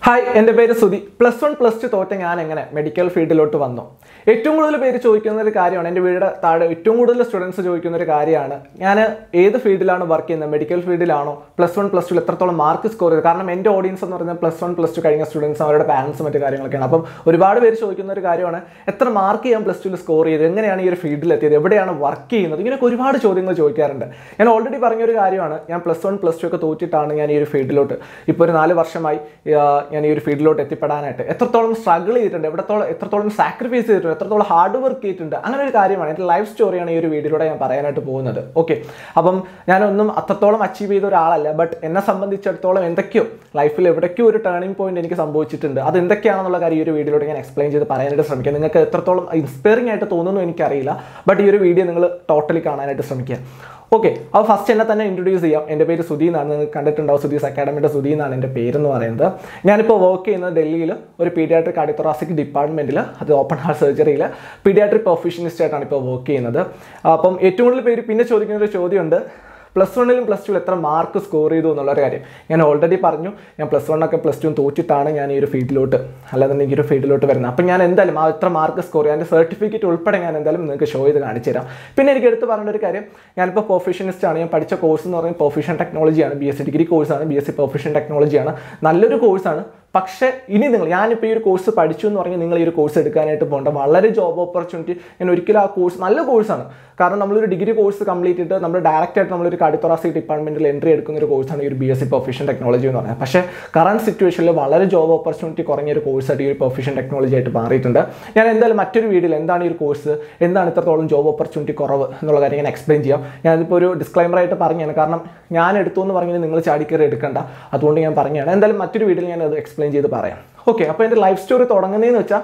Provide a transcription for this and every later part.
Hi എൻ്റെ പേര് Sudhi plus one plus two തോറ്റ ഞാൻ എങ്ങനെ മെഡിക്കൽ ഫീൽഡിലോട്ട് വന്നു ഏറ്റവും കൂടുതൽ പേര് ചോദിക്കുന്ന ഒരു കാര്യമാണ് എൻ്റെ വീട് താഴെ ഏറ്റവും കൂടുതൽ സ്റ്റുഡൻസ് ചോദിക്കുന്ന ഒരു കാര്യമാണ് ഞാൻ ഏത് ഫീൽഡിലാണ് വർക്ക് ചെയ്യുന്നത് മെഡിക്കൽ ഫീൽഡിലാണോ പ്ലസ് വൺ പ്ലസ് ടു എത്രത്തോളം മാർക്ക് സ്കോർ ചെയ്ത് കാരണം എൻ്റെ ഓഡിയൻസ് എന്ന് പറയുന്നത് പ്ലസ് വൺ പ്ലസ് ടു കഴിഞ്ഞ സ്റ്റുഡൻസ് അവരുടെ പാരൻസ് മറ്റു കാര്യങ്ങളൊക്കെയാണ് അപ്പം ഒരുപാട് പേര് ചോദിക്കുന്ന ഒരു കാര്യമാണ് എത്ര മാർക്ക് ഞാൻ പ്ലസ് ടുവിൽ സ്കോർ ചെയ്ത് എങ്ങനെയാണ് ഈ ഒരു ഫീൽഡിൽ എത്തിയത് എവിടെയാണ് വർക്ക് ചെയ്യുന്നത് ഇങ്ങനെയൊക്കെ ഒരുപാട് ചോദ്യങ്ങൾ ചോദിക്കാറുണ്ട് ഞാൻ ഓൾറെഡി പറഞ്ഞൊരു കാര്യമാണ് ഞാൻ പ്ലസ് വൺ പ്ലസ് ടു ഒക്കെ തോറ്റിട്ടാണ് ഞാൻ ഈ ഒരു ഫീൽഡിലോട്ട് ഇപ്പോൾ ഒരു നാല് വർഷമായി ആ, ഞാൻ ഈ ഒരു ഫീൽഡിലോട്ട് എത്തിപ്പെടാനായിട്ട് എത്രത്തോളം സ്ട്രഗിൾ ചെയ്തിട്ടുണ്ട് എവിടത്തോളം എത്രത്തോളം സാക്രിഫൈസ് ചെയ്തിട്ടുണ്ട് എത്രത്തോളം ഹാർഡ് വർക്ക് ചെയ്തിട്ടുണ്ട് അങ്ങനെ ഒരു കാര്യമാണ് എൻ്റെ ലൈഫ് സ്റ്റോറിയാണ് ഈ ഒരു വീഡിയോയിലൂടെ ഞാൻ പറയാനായിട്ട് പോകുന്നത് ഓക്കെ അപ്പം ഞാനൊന്നും അത്രത്തോളം അച്ചീവ് ചെയ്ത ഒരാളല്ല ബട്ട് എന്നെ സംബന്ധിച്ചിടത്തോളം എന്തൊക്കെയോ ലൈഫിൽ എവിടേക്കോ ഒരു ടേണിംഗ് പോയിന്റ് എനിക്ക് സംഭവിച്ചിട്ടുണ്ട് അത് എന്തൊക്കെയാണെന്നുള്ള കാര്യം ഈ ഒരു വീഡിയോയിലൂടെ ഞാൻ എക്സ്പ്ലെയിൻ ചെയ്ത് പറയാനായിട്ട് ശ്രമിക്കുക നിങ്ങൾക്ക് എത്രത്തോളം ഇൻസ്പയറിംഗ് ആയിട്ട് തോന്നുന്നു എനിക്കറിയില്ല ബട്ട് ഈ ഒരു വീഡിയോ നിങ്ങൾ ടോട്ടലി കാണാനായിട്ട് ശ്രമിക്കുക ഓക്കെ അപ്പോൾ ഫസ്റ്റ് എന്നെ തന്നെ ഇൻട്രൊഡ്യൂസ് ചെയ്യാം എൻ്റെ പേര് സുധി എന്നാണ് നിങ്ങൾ കണ്ടിട്ടുണ്ടാവും സുധീസ് അക്കാഡമിയുടെ സുധി എന്നാണ് എൻ്റെ പേരെന്ന് പറയുന്നത് ഞാനിപ്പോൾ വർക്ക് ചെയ്യുന്നത് ഡൽഹിയിൽ ഒരു പീഡിയാട്രിക് കാർഡിയോറാസിക് ഡിപ്പാർട്ട്മെൻറ്റിൽ അത് ഓപ്പൺ ഹാർട്ട് സർജറിയിൽ പീഡിയാട്രിക് പ്രൊഫഷനിസ്റ്റ് ആയിട്ടാണ് ഇപ്പോൾ വർക്ക് ചെയ്യുന്നത് അപ്പം ഏറ്റവും കൂടുതൽ പേര് പിന്നെ ചോദിക്കുന്ന ഒരു ചോദ്യമുണ്ട് പ്ലസ് വണ്ണിലും പ്ലസ് ടുവിൽ എത്ര മാർക്ക് സ്കോർ ചെയ്തു എന്നുള്ളൊരു കാര്യം ഞാൻ ഓൾറെഡി പറഞ്ഞു ഞാൻ പ്ലസ് വണ്ണൊക്കെ പ്ലസ് ടു തോറ്റിട്ടാണ് ഞാൻ ഈ ഒരു ഫീൽഡിലോട്ട് അല്ലാതെ ഈ ഒരു ഫീൽഡിലോട്ട് വരുന്നത് അപ്പം ഞാൻ എന്തായാലും ആ എത്ര മാർക്ക് സ്കോർ ചെയ്യാൻ എൻ്റെ സർട്ടിഫിക്കറ്റ് ഉൾപ്പെടെ ഞാൻ എന്തായാലും നിങ്ങൾക്ക് ഷോ ചെയ്ത് കാണിച്ചു തരാം പിന്നെ എനിക്ക് എടുത്ത് പറഞ്ഞ ഒരു കാര്യം ഞാനിപ്പോൾ പ്രൊഫഷനിസ്റ്റ് ആണ് ഞാൻ പഠിച്ച കോഴ്സ് എന്ന് പറയുന്നത് പ്രൊഫഷൻ ടെക്നോളജിയാണ് ബി എസ് സി ഡിഗ്രി കോഴ്സാണ് ബി എസ് സി പ്രൊഫഷൻ ടെക്നോളജിയാണ് നല്ലൊരു കോഴ്സാണ് പക്ഷേ ഇനി നിങ്ങൾ ഞാനിപ്പോൾ ഈ ഒരു കോഴ്സ് പഠിച്ചു എന്ന് പറഞ്ഞാൽ നിങ്ങൾ ഈ ഒരു കോഴ്സ് എടുക്കാനായിട്ട് പോകേണ്ട വളരെ ജോബ് ഓപ്പർച്യൂണിറ്റി ഞാൻ ഒരിക്കലും ആ കോഴ്സ് നല്ല കോഴ്സാണ് കാരണം നമ്മളൊരു ഡിഗ്രി കോഴ്സ് കംപ്ലീറ്റ് ചെയ്തിട്ട് നമ്മൾ ഡയറക്റ്റ് ആയിട്ട് നമ്മളൊരു കാർഡിയോറാസിക് ഡിപ്പാർട്ട്മെന്റിൽ എൻട്രി എടുക്കുന്ന ഒരു കോഴ്സാണ് ഈ ഒരു B S C profession technology എന്ന് പറയുന്നത് പക്ഷേ കറണ്ട് സിറ്റുവേഷനിൽ വളരെ ജോബ് ഓപ്പർച്യൂണിറ്റി കുറഞ്ഞ ഒരു കോഴ്സായിട്ട് ഈ ഒരു പ്രൊഫഷൻ ടെക്നോളജി ആയിട്ട് മാറിയിട്ടുണ്ട് ഞാൻ എന്തായാലും മറ്റൊരു വീഡിയോയിൽ എന്താണ് ഈ ഒരു കോഴ്സ് എന്താണ് ഇത്രത്തോളം ജോബ് ഓപ്പർച്യൂണിറ്റി കുറവ് എന്നുള്ള കാര്യം ഞാൻ എക്സ്പ്ലെയിൻ ചെയ്യാം ഞാനിപ്പോൾ ഒരു ഡിസ്ക്ലൈമർ ആയിട്ട് പറഞ്ഞാണ് കാരണം ഞാൻ എടുത്തു എന്ന് പറഞ്ഞാൽ നിങ്ങൾ ചാടിക്കയറി എടുക്കണ്ട അതുകൊണ്ട് ഞാൻ പറഞ്ഞതാണ് എന്തായാലും മറ്റൊരു വീഡിയോയിൽ ഞാൻ അത് എക്സ്പ്ലെയിൻ ചെയ്ത് പറയാം ഓക്കെ അപ്പോൾ എൻ്റെ ലൈഫ് സ്റ്റോറി തുടങ്ങുന്നതെന്ന് വെച്ചാൽ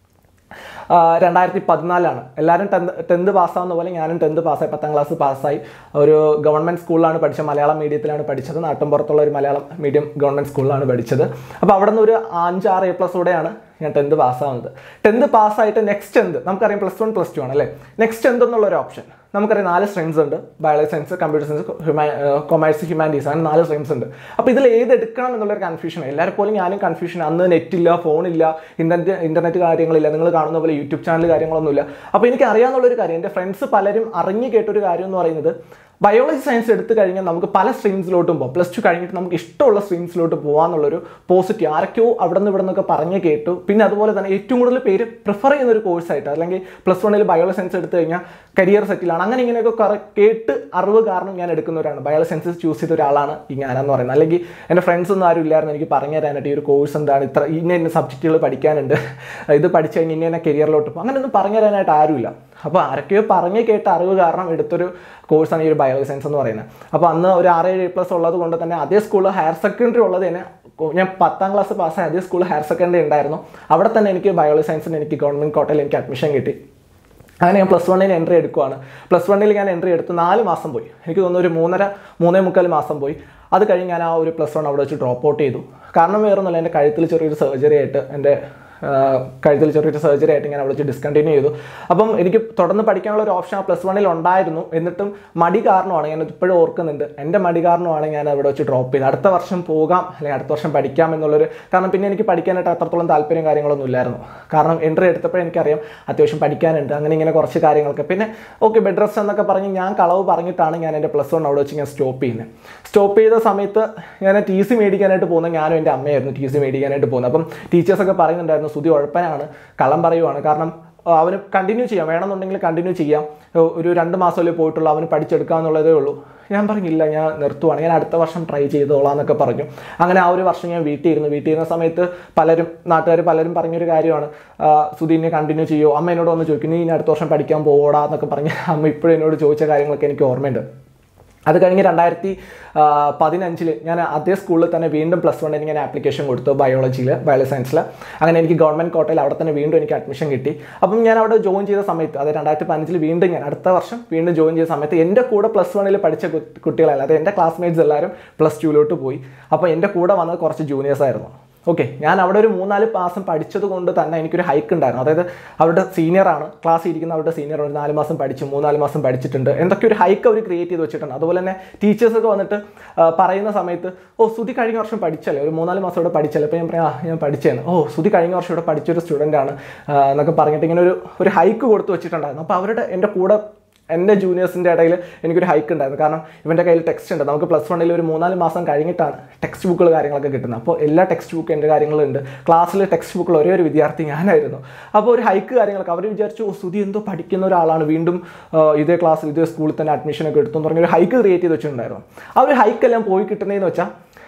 ആ, രണ്ടായിരത്തി പതിനാലാണ് എല്ലാവരും ടെൻത്ത് ടെൻത്ത് പാസ്സാവുന്ന പോലെ ഞാനും ടെൻത്ത് പാസ്സായി പത്താം ക്ലാസ് പാസ്സായി ഒരു ഗവൺമെൻറ് സ്കൂളിലാണ് പഠിച്ചത് മലയാളം മീഡിയത്തിലാണ് പഠിച്ചത് നാട്ടിൻപുറത്തുള്ള ഒരു മലയാളം മീഡിയം ഗവൺമെൻറ് സ്കൂളിലാണ് പഠിച്ചത് അപ്പോൾ അവിടെ നിന്ന് ഒരു അഞ്ചാറ് എ പ്ലസോടെയാണ് ഞാൻ ടെൻത്ത് പാസ്സാവുന്നത് ടെൻത്ത് പാസ്സായിട്ട് നെക്സ്റ്റ് എന്ത് നമുക്കറിയാം പ്ലസ് വൺ പ്ലസ് ടു ആണ് അല്ലേ നെക്സ്റ്റ് എന്ത് എന്നുള്ള ഒരു ഓപ്ഷൻ നമുക്കറിയാം നാല് സ്ട്രീംസ് ഉണ്ട് ബയോളജി സയൻസ് കമ്പ്യൂട്ടർ സയൻസ് ഹ്യൂമാ കൊമേഴ്സ് ഹ്യൂമാനിറ്റീസ് അങ്ങനെ നാല് സ്ട്രീംസ് ഉണ്ട് അപ്പോൾ ഇതിൽ ഏത് എടുക്കണം എന്നുള്ളൊരു കൺഫ്യൂഷൻ എല്ലാവരും പോലും ഞാനും കൺഫ്യൂഷൻ അന്ന് നെറ്റ് ഇല്ല ഫോണില്ല ഇന്റർനെറ്റ് ഇന്റർനെറ്റ് കാര്യങ്ങളില്ല നിങ്ങൾ കാണുന്ന പോലെ യൂട്യൂബ് ചാനൽ കാര്യങ്ങളൊന്നുമില്ല അപ്പോൾ എനിക്ക് അറിയാവുന്നുള്ളൊരു കാര്യം എൻ്റെ ഫ്രണ്ട്സ് പലരും അറിഞ്ഞു കേട്ടൊരു കാര്യം എന്ന് പറയുന്നത് ബയോളജി സയൻസ് എടുത്തു കഴിഞ്ഞാൽ നമുക്ക് പല സ്ട്രീംസിലോട്ടും പോകും പ്ലസ് ടു കഴിഞ്ഞിട്ട് നമുക്ക് ഇഷ്ടമുള്ള സ്ട്രീംസിലോട്ട് പോകാന്നുള്ളൊരു പോസിറ്റീവ് ആരൊക്കെയോ അവിടെ നിന്ന് ഇവിടെ നിന്നൊക്കെ പറഞ്ഞ് കേട്ടു പിന്നെ അതുപോലെ തന്നെ ഏറ്റവും കൂടുതൽ പേര് പ്രിഫർ ചെയ്യുന്ന ഒരു കോഴ്സായിട്ട് അല്ലെങ്കിൽ പ്ലസ് വണ്ണിൽ ബയോളജി സയൻസ് എടുത്തു കഴിഞ്ഞാൽ കരിയർ സെറ്റിലാണ് അങ്ങനെ ഇങ്ങനെയൊക്കെ കുറെ കേട്ട് അറിവ് കാരണം ഞാൻ എടുക്കുന്നവരാണ് ബയോളജി സയൻസ് ചൂസ് ചെയ്ത ഒരാളാണ് ഈ ഞാനെന്ന് പറയുന്നത് അല്ലെങ്കിൽ എൻ്റെ ഫ്രണ്ട്സ് ഒന്നും ആരും ഇല്ലായിരുന്നു എനിക്ക് പറഞ്ഞു തരാനായിട്ട് ഈ ഒരു കോഴ്സ് എന്താണ് ഇത്ര ഇന്ന ഇന്ന സബ്ജക്റ്റുകൾ പഠിക്കാനുണ്ട് ഇത് പഠിച്ചു കഴിഞ്ഞ് ഇന്ന ഇന്ന കരിയറിലോട്ട് പോകും അങ്ങനെയൊന്നും പറഞ്ഞു തരാനായിട്ട് ആരുമില്ല അപ്പോൾ ആരൊക്കെയോ പറഞ്ഞ് കേട്ട അറിവ് കാരണം എടുത്തൊരു കോഴ്സാണ് ഈ ഒരു ബയോളജി സയൻസ് എന്ന് പറയുന്നത് അപ്പോൾ അന്ന് ഒരു ആറ് ഏഴ് പ്ലസ് ഉള്ളത് കൊണ്ട് തന്നെ അതേ സ്കൂളിൽ ഹയർ സെക്കൻഡറി ഉള്ളത് തന്നെ ഞാൻ പത്താം ക്ലാസ് പാസ്സായ അതേ സ്കൂളിൽ ഹയർ സെക്കൻഡറി ഉണ്ടായിരുന്നു അവിടെ തന്നെ എനിക്ക് ബയോളജി സയൻസിന് എനിക്ക് ഗവൺമെൻറ് കോട്ടയിൽ എനിക്ക് അഡ്മിഷൻ കിട്ടി അങ്ങനെ ഞാൻ പ്ലസ് വണ്ണിൽ എൻട്രി എടുക്കുവാണ് പ്ലസ് വണ്ണിൽ ഞാൻ എൻട്രി എടുത്ത് നാല് മാസം പോയി എനിക്ക് തോന്നുന്നു ഒരു മൂന്നര മൂന്നേ മുക്കാൽ മാസം പോയി അത് കഴിഞ്ഞ് ഞാൻ ആ ഒരു പ്ലസ് വൺ അവിടെ വെച്ച് ഡ്രോപ്പ് ഔട്ട് ചെയ്തു കാരണം വേറൊന്നുമില്ല എൻ്റെ കഴുത്തിൽ ചെറിയൊരു സർജറി ആയിട്ട് എൻ്റെ ആഹ് കഴുത്തിൽ ചെറിയൊരു സർജറി ആയിട്ട് ഞാൻ അവിടെ വെച്ച് ഡിസ്കണ്ടിന്യൂ ചെയ്തു അപ്പം എനിക്ക് തുടർന്ന് പഠിക്കാനുള്ള ഒരു ഓപ്ഷൻ ആ പ്ലസ് വണ്ണിൽ ഉണ്ടായിരുന്നു എന്നിട്ടും മടി കാരണമാണ് ഞാൻ ഇപ്പോഴും ഓർക്കുന്നുണ്ട് എൻ്റെ മടി കാരണമാണ് ഞാൻ അവിടെ വെച്ച് ഡ്രോപ്പ് ചെയ്തത് അടുത്ത വർഷം പോകാം അല്ലെങ്കിൽ അടുത്ത വർഷം പഠിക്കാം എന്നുള്ളൊരു കാരണം പിന്നെ എനിക്ക് പഠിക്കാനായിട്ട് അത്രത്തോളം താല്പര്യം കാര്യങ്ങളൊന്നും ഇല്ലായിരുന്നു കാരണം എൻട്രി എടുത്തപ്പോഴേ എനിക്കറിയാം അത്യാവശ്യം പഠിക്കാനുണ്ട് അങ്ങനെ ഇങ്ങനെ കുറച്ച് കാര്യങ്ങളൊക്കെ പിന്നെ ഓക്കെ ബെഡ് റെസ്റ്റ് എന്നൊക്കെ പറഞ്ഞ് ഞാൻ കളവ് പറഞ്ഞിട്ടാണ് ഞാൻ എൻ്റെ പ്ലസ് വൺ അവിടെ വെച്ച് ഞാൻ സ്റ്റോപ്പ് ചെയ്യുന്നത് സ്റ്റോപ്പ് ചെയ്ത സമയത്ത് ഞാൻ ടി സി മേടിക്കാനായിട്ട് പോകുന്നത് ഞാനും എൻ്റെ അമ്മയായിരുന്നു ടി സി മേടിക്കാനായിട്ട് പോകുന്നത് അപ്പം ടീച്ചേഴ്സൊക്കെ പറയുന്നുണ്ടായിരുന്നു സുതി ഉഴപ്പനാണ് കള്ളം പറയുവാണ് കാരണം ആ, അവന് കണ്ടിന്യൂ ചെയ്യാം വേണമെന്നുണ്ടെങ്കിൽ കണ്ടിന്യൂ ചെയ്യാം ഒ- ഒരു രണ്ട് മാസമല്ലേ പോയിട്ടുള്ളൂ അവന് പഠിച്ചെടുക്കാമെന്നുള്ളതേ ഉള്ളൂ ഞാൻ പറഞ്ഞില്ല ഞാൻ നിർത്തുവാണ് ഞാൻ അടുത്ത വർഷം ട്രൈ ചെയ്തോളാം എന്നൊക്കെ പറഞ്ഞു അങ്ങനെ ആ ഒരു വർഷം ഞാൻ വീട്ടിൽ ഇരുന്നു വീട്ടിൽ ഇരുന്ന സമയത്ത് പലരും നാട്ടുകാർ പലരും പറഞ്ഞൊരു കാര്യമാണ് ആ, സുധീനെ കണ്ടിന്യൂ ചെയ്യോ അമ്മ എന്നോട് വന്ന് ചോദിക്കും നീ ഇനി അടുത്ത വർഷം പഠിക്കാൻ പോവോടാ എന്നൊക്കെ പറഞ്ഞ് അമ്മ ഇപ്പോഴും എന്നോട് ചോദിച്ച കാര്യങ്ങളൊക്കെ എനിക്ക് ഓർമ്മയുണ്ട് അത് കഴിഞ്ഞ് രണ്ടായിരത്തി പതിനഞ്ചിൽ ഞാൻ അതേ സ്കൂളിൽ തന്നെ വീണ്ടും പ്ലസ് വണ്ണിന് ഞാൻ ആപ്ലിക്കേഷൻ കൊടുത്തു ബയോളജിയിൽ ബയോളജി സയൻസിൽ അങ്ങനെ എനിക്ക് ഗവൺമെൻറ് കോട്ടയിൽ അവിടെ തന്നെ വീണ്ടും എനിക്ക് അഡ്മിഷൻ കിട്ടി അപ്പം ഞാൻ അവിടെ ജോയിൻ ചെയ്ത സമയത്ത് അത് രണ്ടായിരത്തി പതിനഞ്ചിൽ വീണ്ടും ഞാൻ അടുത്ത വർഷം വീണ്ടും ജോയിൻ ചെയ്ത സമയത്ത് എൻ്റെ കൂടെ പ്ലസ് വണ്ണിൽ പഠിച്ച കു- കുട്ടികളല്ല അത് എൻ്റെ ക്ലാസ്മേറ്റ്സ് എല്ലാവരും പ്ലസ് ടുവിലോട്ട് പോയി അപ്പോൾ എൻ്റെ കൂടെ വന്നത് കുറച്ച് ജൂനിയേഴ്സ് ആയിരുന്നു ഓക്കെ ഞാൻ അവിടെ ഒരു മൂന്നാല് മാസം പഠിച്ചത് കൊണ്ട് തന്നെ എനിക്കൊരു ഹൈക്ക് ഉണ്ടായിരുന്നു അതായത് അവരുടെ സീനിയറാണ് ക്ലാസ്സിൽ ഇരിക്കുന്ന അവരുടെ സീനിയർ ഒരു നാല് മാസം പഠിച്ചു മൂന്നാല് മാസം പഠിച്ചിട്ടുണ്ട് എന്തൊക്കെ ഒരു ഹൈക്ക് അവർ ക്രിയേറ്റ് ചെയ്ത് വെച്ചിട്ടുണ്ട് അതുപോലെ തന്നെ ടീച്ചേഴ്സൊക്കെ വന്നിട്ട് ആ, പറയുന്ന സമയത്ത് ഓ സുധി കഴിഞ്ഞ വർഷം പഠിച്ചല്ലേ ഒരു മൂന്നാല് മാസം ഇവിടെ പഠിച്ചല്ലേ അപ്പോൾ ഞാൻ പറയാം ആ ഞാൻ പഠിച്ചേന്ന് ഓ സുധി കഴിഞ്ഞ വർഷം ഇവിടെ പഠിച്ചൊരു സ്റ്റുഡൻ്റ് ആണ് ആ, എന്നൊക്കെ പറഞ്ഞിട്ട് ഇങ്ങനെ ഒരു ഒരു ഹൈക്ക് കൊടുത്ത് വെച്ചിട്ടുണ്ടായിരുന്നു അപ്പോൾ അവരുടെ എൻ്റെ കൂടെ എൻ്റെ ജൂനിയേഴ്സിൻ്റെ ഇടയിൽ എനിക്കൊരു ഹൈക്ക് ഉണ്ടായിരുന്നു കാരണം ഇവൻ്റെ കയ്യിൽ ടെക്സ്റ്റ് ഉണ്ട് നമുക്ക് പ്ലസ് വണ്ണിൽ ഒരു മൂന്നാല് മാസം കഴിഞ്ഞിട്ടാണ് ടെക്സ്റ്റ് ബുക്കുകൾ കാര്യങ്ങളൊക്കെ കിട്ടുന്നത് അപ്പോൾ എല്ലാ ടെക്സ്റ്റ് ബുക്ക് എൻ്റെ കാര്യങ്ങളുണ്ട് ക്ലാസ്സിൽ ടെക്സ്റ്റ് ബുക്കുകൾ ഒരേ ഒരു വിദ്യാർത്ഥി ഞാനായിരുന്നു അപ്പോൾ ഒരു ഹൈക്ക് കാര്യങ്ങളൊക്കെ അവർ വിചാരിച്ചു "ഓ, സുധി എന്തോ പഠിക്കുന്ന ഒരാളാണ് വീണ്ടും ആ, ഇതേ ക്ലാസ്സിൽ ഇതേ സ്കൂളിൽ തന്നെ അഡ്മിഷനൊക്കെ എടുത്തു എന്ന് പറഞ്ഞ ഒരു ഹൈക്ക് ക്രിയേറ്റ് ചെയ്ത് വെച്ചിട്ടുണ്ടായിരുന്നു ആ ഒരു ഹൈക്കെല്ലാം പോയി കിട്ടുന്നതെന്ന് വെച്ചാൽ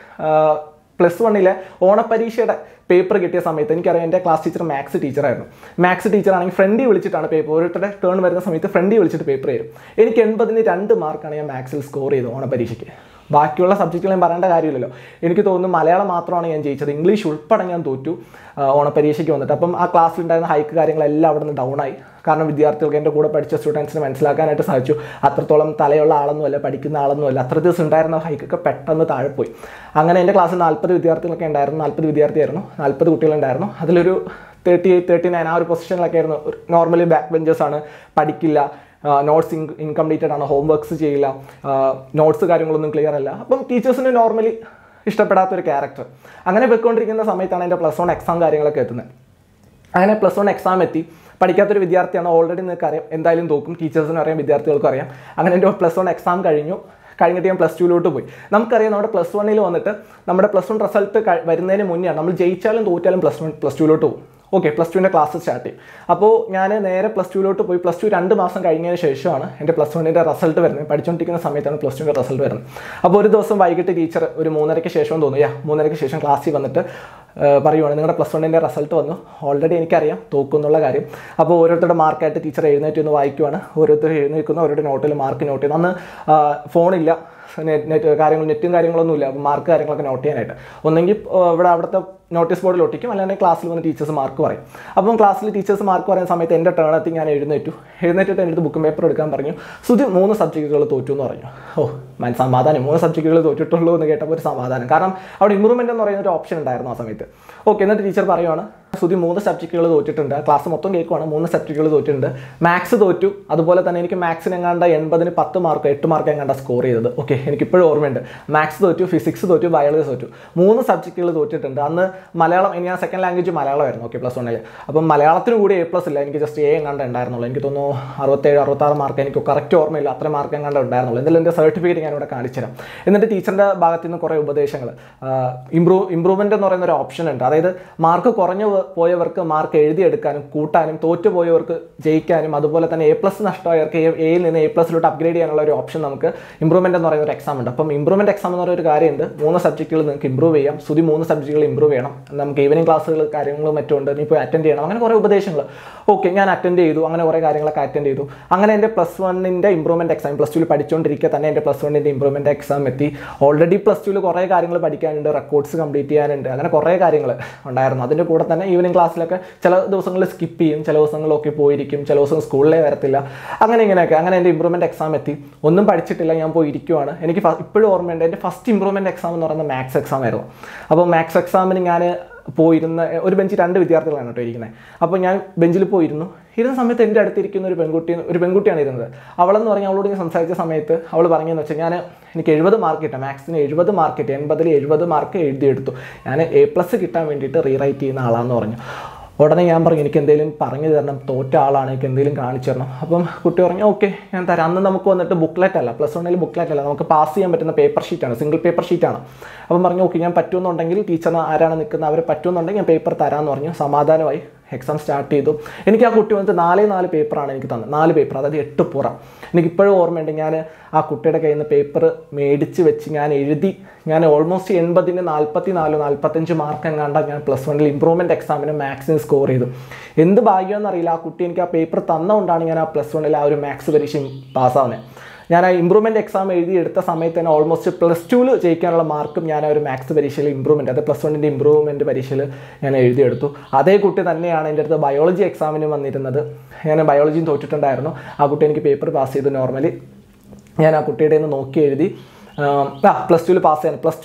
പ്ലസ് വണ്ണിലെ ഓണപ്പരീക്ഷയുടെ പേപ്പർ കിട്ടിയ സമയത്ത് എനിക്കറിയാം എൻ്റെ ക്ലാസ് ടീച്ചർ മാത്സ് ടീച്ചറായിരുന്നു മാത്സ് ടീച്ചറാണെങ്കിൽ ഫ്രണ്ടി വിളിച്ചിട്ടാണ് പേപ്പർ ഓരോരുത്തരുടെ ടേൺ വരുന്ന സമയത്ത് ഫ്രണ്ടി വിളിച്ചിട്ട് പേപ്പർ തരും എനിക്ക് എൺപതിന് രണ്ട് മാർക്കാണ് ഞാൻ മാത്സിൽ സ്കോർ ചെയ്തത് ഓണപ്പരീക്ഷയ്ക്ക് ബാക്കിയുള്ള സബ്ജക്റ്റുകളും പറയേണ്ട കാര്യമില്ലല്ലോ എനിക്ക് തോന്നുന്നു മലയാളം മാത്രമാണ് ഞാൻ ജയിച്ചത് ഇംഗ്ലീഷ് ഉൾപ്പെടെ ഞാൻ തോറ്റു ആ, ഓണപ്പരീക്ഷയ്ക്ക് വന്നിട്ട് അപ്പം ആ ക്ലാസ്സിൽ ഉണ്ടായിരുന്ന ഹൈക്ക് കാര്യങ്ങളെല്ലാം അവിടെ നിന്ന് ഡൗൺ ആയി കാരണം വിദ്യാർത്ഥികൾക്ക് എൻ്റെ കൂടെ പഠിച്ച സ്റ്റുഡൻസിന് മനസ്സിലാക്കാനായിട്ട് സാധിച്ചു അത്രത്തോളം തലയുള്ള ആളൊന്നുമല്ല പഠിക്കുന്ന ആളൊന്നുമല്ല അത്ര ദിവസം ഉണ്ടായിരുന്ന ഹൈക്കൊക്കെ പെട്ടെന്ന് താഴെ പോയി അങ്ങനെ എൻ്റെ ക്ലാസ്സിൽ നാൽപ്പത് വിദ്യാർത്ഥികളൊക്കെ ഉണ്ടായിരുന്നു നാൽപ്പത് വിദ്യാർത്ഥിയായിരുന്നു നാൽപ്പത് കുട്ടികളുണ്ടായിരുന്നു അതിലൊരു തേർട്ടി എയ്റ്റ് തേർട്ടി നയൻ ആ ഒരു പൊസിഷനിലൊക്കെ ആയിരുന്നു നോർമലി ബാക്ക് ബെഞ്ചേഴ്സ് ആണ് പഠിക്കില്ല നോട്ട്സ് ഇൻ ഇൻകംപ്ലീറ്റഡ് ആണ് ഹോം വർക്ക്സ് ചെയ്യില്ല നോട്ട്സ് കാര്യങ്ങളൊന്നും ക്ലിയർ അല്ല അപ്പം ടീച്ചേഴ്സിന് നോർമലി ഇഷ്ടപ്പെടാത്ത ഒരു ക്യാരക്ടർ അങ്ങനെ പോയിക്കൊണ്ടിരിക്കുന്ന സമയത്താണ് എൻ്റെ പ്ലസ് വൺ എക്സാം കാര്യങ്ങളൊക്കെ എത്തുന്നത് അങ്ങനെ പ്ലസ് വൺ എക്സാം എത്തി പഠിക്കാത്തൊരു വിദ്യാർത്ഥിയാണ് ഓൾറെഡി നിങ്ങൾക്ക് അറിയാം എന്തായാലും തോക്കും ടീച്ചേഴ്സിനും അറിയാം വിദ്യാർത്ഥികൾക്കും അറിയാം അങ്ങനെ എൻ്റെ പ്ലസ് വൺ എക്സാം കഴിഞ്ഞു കഴിഞ്ഞിട്ട് ഞാൻ പ്ലസ് ടുവിലോട്ട് പോയി നമുക്കറിയാം നമ്മുടെ പ്ലസ് വണ്ണിൽ വന്നിട്ട് നമ്മുടെ പ്ലസ് വൺ റിസൾട്ട് വരുന്നതിന് മുന്നെയാണ് നമ്മൾ ജയിച്ചാലും തോറ്റാലും പ്ലസ് വൺ പ്ലസ് ടുവിലോട്ട് പോകും ഓക്കെ പ്ലസ് ടുവിൻ്റെ ക്ലാസ് സ്റ്റാർട്ട് ചെയ്യും അപ്പോൾ ഞാൻ നേരെ പ്ലസ് ടുവിലോട്ട് പോയി പ്ലസ് ടു രണ്ട് മാസം കഴിഞ്ഞതിന് ശേഷമാണ് എൻ്റെ പ്ലസ് വണ്ണിൻ്റെ റിസൾട്ട് വരുന്നത് പഠിച്ചുകൊണ്ടിരിക്കുന്ന സമയത്താണ് പ്ലസ് ടുവിൻ്റെ റിസൾട്ട് വരുന്നത് അപ്പോൾ ഒരു ദിവസം വൈകിട്ട് ടീച്ചർ ഒരു മൂന്നരയ്ക്ക് ശേഷം തോന്നുന്നു യാ മൂന്നരയ്ക്ക് ശേഷം ക്ലാസ്സിൽ വന്നിട്ട് ഏഹ് പറയുവാണ് നിങ്ങളുടെ പ്ലസ് വണ്ണിൻ്റെ റിസൾട്ട് വന്നു ഓൾറെഡി എനിക്കറിയാം തോക്കും എന്നുള്ള കാര്യം അപ്പോൾ ഓരോരുത്തരുടെ മാർക്കായിട്ട് ടീച്ചർ എഴുന്നേറ്റ് ഒന്ന് വായിക്കുവാണ് ഓരോരുത്തർ എഴുന്നേൽക്കുന്നു അവരുടെ നോട്ടിൽ മാർക്ക് നോട്ട് ചെയ്യുന്നു അന്ന് ആ, ഫോണില്ല നെറ്റ് നെറ്റ് കാര്യങ്ങൾ നെറ്റും കാര്യങ്ങളൊന്നുമില്ല അപ്പോൾ മാർക്ക് കാര്യങ്ങളൊക്കെ നോട്ട് ചെയ്യാനായിട്ട് ഒന്നെങ്കിൽ ആ, ഇവിടെ അവിടുത്തെ നോട്ടീസ് ബോർഡിൽ ഒട്ടിക്കും അല്ലാണ്ട് ക്ലാസ്സിൽ വന്ന് ടീച്ചേഴ്സ് മാർക്ക് പറയും അപ്പം ക്ലാസ്സിൽ ടീച്ചേഴ്സ് മാർക്ക് പറയുന്ന സമയത്ത് എൻ്റെ ടേൺ എത്തി ഞാൻ എഴുന്നേറ്റു എഴുന്നേറ്റിട്ട് എൻ്റെ അടുത്ത് ബുക്കും പേപ്പർ എടുക്കാൻ പറഞ്ഞു സുധി മൂന്ന് സബ്ജക്റ്റുകൾ തോറ്റു എന്ന് പറഞ്ഞു ഓ മൻ സമാധാനം മൂന്ന് സബ്ജക്റ്റുകൾ തോറ്റിട്ടുള്ളൂ എന്ന് കേട്ടപ്പോൾ ഒരു സമാധാനം കാരണം അവിടെ ഇമ്പ്രൂവ്മെൻ്റ് എന്ന് പറയുന്ന ഒരു ഓപ്ഷൻ ഉണ്ടായിരുന്നു ആ സമയത്ത് ഓക്കെ എന്നിട്ട് ടീച്ചർ പറയുവാണ് സുധി മൂന്ന് സബ്ജക്റ്റുകൾ തോറ്റിട്ടുണ്ട് ക്ലാസ് മൊത്തം കേൾക്കുവാണ് മൂന്ന് സബ്ജക്റ്റുകൾ തോറ്റിട്ടുണ്ട് മാത്സ് തോറ്റു അതുപോലെ തന്നെ എനിക്ക് മാത്സിന് എങ്ങാണ്ട് എൺപതിന് പത്ത് മാർക്ക് എട്ട് മാർക്ക് എങ്ങാണ്ട് സ്കോർ ചെയ്തത് ഓക്കെ എനിക്ക് ഇപ്പോഴും ഓർമ്മയുണ്ട് മാത്സ് തോറ്റു ഫിസിക്സ് തോറ്റു ബയോളജി തോറ്റു മൂന്ന് സബ്ജക്റ്റുകൾ തോറ്റിട്ടുണ്ട് അന്ന് മലയാളം ഞാൻ സെക്കൻഡ് ലാംഗ്വേജ് മലയാളമായിരുന്നു ഓക്കെ പ്ലസ് വണ്ണിൽ അപ്പം മലയാളത്തിന് കൂടി എ പ്ലസ് ഇല്ല എനിക്ക് ജസ്റ്റ് എ എങ്ങാണ്ട് ഉണ്ടായിരുന്നുള്ളൂ എനിക്ക് തോന്നുന്നു അറുപത്തേഴ് അറുപത്താറ് മാർക്ക് എനിക്ക് കറക്റ്റ് ഓർമ്മയില്ല അത്ര മാർക്ക് എങ്ങാണ്ട് ഉണ്ടായിരുന്നുള്ളൂ എന്തായാലും എൻ്റെ സർട്ടിഫിക്കറ്റ് ഞാനിവിടെ കാണിച്ചു തരാം എന്നിട്ട് ടീച്ചറിൻ്റെ ഭാഗത്ത് നിന്ന് കുറേ ഉപദേശങ്ങൾ ഇമ്പ്രൂവ് ഇമ്പ്രൂവ്മെൻ്റ് എന്ന് പറയുന്ന ഒരു ഓപ്ഷൻ ഉണ്ട് അതായത് മാർക്ക് കുറഞ്ഞു പോ- പോയവർക്ക് മാർക്ക് എഴുതിയെടുക്കാനും കൂട്ടാനും തോറ്റു പോയവർക്ക് ജയിക്കാനും അതുപോലെ തന്നെ എ പ്ലസ് നഷ്ടമായവർക്ക് എയിൽ നിന്ന് എ പ്ലസിലോട്ട് അപ്ഗ്രേഡ് ചെയ്യാനുള്ള ഒരു ഓപ്ഷൻ നമുക്ക് ഇമ്പ്രൂവ്മെൻ്റ് എന്ന് പറയുന്ന ഒരു എക്സാം ഉണ്ട് അപ്പം ഇമ്പ്രൂവ്മെൻ്റ് എക്സാം എന്ന് പറയുന്ന ഒരു കാര്യമുണ്ട് മൂന്ന് സബ്ജക്റ്റുകൾ നിങ്ങൾക്ക് ഇമ്പ്രൂവ് ചെയ്യാം സുതി മൂന്ന് സബ്ജക്റ്റുകൾ ഇമ്പ്രൂവ് ചെയ്യണം നമുക്ക് ഈവനിങ് ക്ലാസ്സുകൾ കാര്യങ്ങളും മറ്റും ഉണ്ട് നീ പോയി അറ്റൻഡ് ചെയ്യണം അങ്ങനെ കുറേ ഉപദേശങ്ങൾ ഓക്കെ ഞാൻ അറ്റൻഡ് ചെയ്തു അങ്ങനെ കുറേ കാര്യങ്ങളൊക്കെ അറ്റൻഡ് ചെയ്തു അങ്ങനെ എൻ്റെ പ്ലസ് വണ്ണിൻ്റെ ഇമ്പ്രൂവ്മെൻറ്റ് എക്സാം പ്ലസ് ടുവിൽ പഠിച്ചുകൊണ്ടിരിക്കുക തന്നെ എൻ്റെ പ്ലസ് വണ്ണിൻ്റെ ഇമ്പ്രൂവ്മെൻറ്റ് എക്സാം എത്തി ഓൾറെഡി പ്ലസ് ടുവിൽ കുറേ കാര്യങ്ങൾ പഠിക്കാനുണ്ട് റെക്കോർഡ്സ് കംപ്ലീറ്റ് ചെയ്യാനുണ്ട് അങ്ങനെ കുറേ കാര്യങ്ങൾ ഉണ്ടായിരുന്നു അതിൻ്റെ കൂടെ തന്നെ ഈവനിങ് ക്ലാസ്സിലൊക്കെ ചില ദിവസങ്ങളിൽ സ്കിപ്പ് ചെയ്യും ചില ദിവസങ്ങളിലൊക്കെ പോയിരിക്കും ചില ദിവസം സ്കൂളിലേ വരത്തില്ല അങ്ങനെ ഇങ്ങനെയൊക്കെ അങ്ങനെ എൻ്റെ ഇമ്പ്രൂവ്മെൻറ്റ് എക്സാം എത്തി ഒന്നും പഠിച്ചിട്ടില്ല ഞാൻ പോയി ഇരിക്കുവാണ് എനിക്ക് ഫ- ഇപ്പോഴും ഓർമ്മയുണ്ട് എൻ്റെ ഫസ്റ്റ് ഇമ്പ്രൂവ്മെൻറ്റ് എക്സാം എന്ന് പറയുന്നത് മാത്സ് എക്സാം ആയിരുന്നു അപ്പോൾ മാത്സ് എക്സാമിന് ഞാൻ പോയിരുന്ന ഒരു ബെഞ്ചിൽ രണ്ട് വിദ്യാർത്ഥികളാണ് കേട്ടോ ഇരിക്കുന്നത് അപ്പോൾ ഞാൻ ബെഞ്ചിൽ പോയിരുന്നു ഇരുന്ന സമയത്ത് എൻ്റെ അടുത്തിരിക്കുന്ന ഒരു പെൺകുട്ടി ഒരു പെൺകുട്ടിയാണ് ഇരുന്നത് അവളെന്ന് പറഞ്ഞാൽ അവളോട് ഞാൻ സംസാരിച്ച സമയത്ത് അവൾ പറഞ്ഞതെന്ന് വെച്ചാൽ ഞാൻ എനിക്ക് എഴുപത് മാർക്ക് കിട്ടാം മാത്സിന് എഴുപത് മാർക്ക് കിട്ടി എൺപതിൽ എഴുപത് മാർക്ക് എഴുതിയെടുത്തു ഞാൻ എ പ്ലസ് കിട്ടാൻ വേണ്ടിയിട്ട് റീറൈറ്റ് ചെയ്യുന്ന ആളാന്ന് പറഞ്ഞു ഉടനെ ഞാൻ പറഞ്ഞു എനിക്ക് എന്തെങ്കിലും പറഞ്ഞു തരണം തോറ്റ ആളാണ് എനിക്ക് എന്തെങ്കിലും കാണിച്ചു തരണം അപ്പം കുട്ടി പറഞ്ഞു ഓക്കെ ഞാൻ തരാം അന്ന് നമുക്ക് വന്നിട്ട് ബുക്ക്ലെറ്റ് അല്ല പ്ലസ് വണ്ണിൽ ബുക്ക്ലെറ്റ് അല്ല നമുക്ക് പാസ് ചെയ്യാൻ പറ്റുന്ന പേപ്പർ ഷീറ്റാണ് സിംഗിൾ പേപ്പർ ഷീറ്റാണ് അപ്പം പറഞ്ഞു ഓക്കെ ഞാൻ പറ്റുമെന്നുണ്ടെങ്കിൽ ടീച്ചർ ആരാണ് നിൽക്കുന്നത് അവർ പറ്റുമെന്നുണ്ടെങ്കിൽ ഞാൻ പേപ്പർ തരാമെന്ന് പറഞ്ഞു സമാധാനമായി എക്സാം സ്റ്റാർട്ട് ചെയ്തു എനിക്ക് ആ കുട്ടി വന്നിട്ട് നാലേ നാല് പേപ്പറാണ് എനിക്ക് തന്നത് നാല് പേപ്പർ അതായത് എട്ട് പുറം എനിക്ക് ഇപ്പോഴും ഓർമ്മയുണ്ട് ഞാൻ ആ കുട്ടിയുടെ കയ്യിൽ നിന്ന് പേപ്പർ മേടിച്ച് വെച്ച് ഞാൻ എഴുതി ഞാൻ ഓൾമോസ്റ്റ് എൺപതിന് നാൽപ്പത്തി നാലോ നാൽപ്പത്തഞ്ച് മാർക്ക് എങ്ങാണ്ട ഞാൻ പ്ലസ് വണ്ണിൽ ഇമ്പ്രൂവ്മെൻറ്റ് എക്സാമിന് മാത്സിന് സ്കോർ ചെയ്തു എന്ത് ഭാഗ്യമെന്ന് അറിയില്ല ആ കുട്ടി എനിക്ക് ആ പേപ്പർ തന്നുകൊണ്ടാണ് ഞാൻ ആ പ്ലസ് വണ്ണിൽ ആ ഒരു മാത്സ് പരീക്ഷ പാസ്സാവുന്നത് ഞാൻ ആ ഇമ്പ്രൂവ്മെൻറ്റ് എക്സാം എഴുതി എടുത്ത സമയത്ത് തന്നെ ഓൾമോസ്റ്റ് പ്ലസ് ടുവിൽ ജയിക്കാനുള്ള മാർക്കും ഞാൻ ആ ഒരു മാത്സ് പരീക്ഷയിൽ ഇമ്പ്രൂവ്മെൻറ്റ് അത് പ്ലസ് വണ്ണിൻ്റെ ഇമ്പ്രൂവ്മെൻറ്റ് പരീക്ഷയിൽ ഞാൻ എഴുതിയെടുത്തു അതേ കുട്ടി തന്നെയാണ് എൻ്റെ അടുത്ത് ബയോളജി എക്സാമിന് വന്നിരുന്നത് ഞാൻ ബയോളജിയും തോറ്റിട്ടുണ്ടായിരുന്നു ആ കുട്ടി എനിക്ക് പേപ്പർ പാസ് ചെയ്തു നോർമലി ഞാൻ ആ കുട്ടിയുടെ നിന്ന് നോക്കി എഴുതി ആഹ് ആ പ്ലസ് ടുവിൽ പാസ് ചെയ്യാൻ പ്ലസ് ടുവിൽ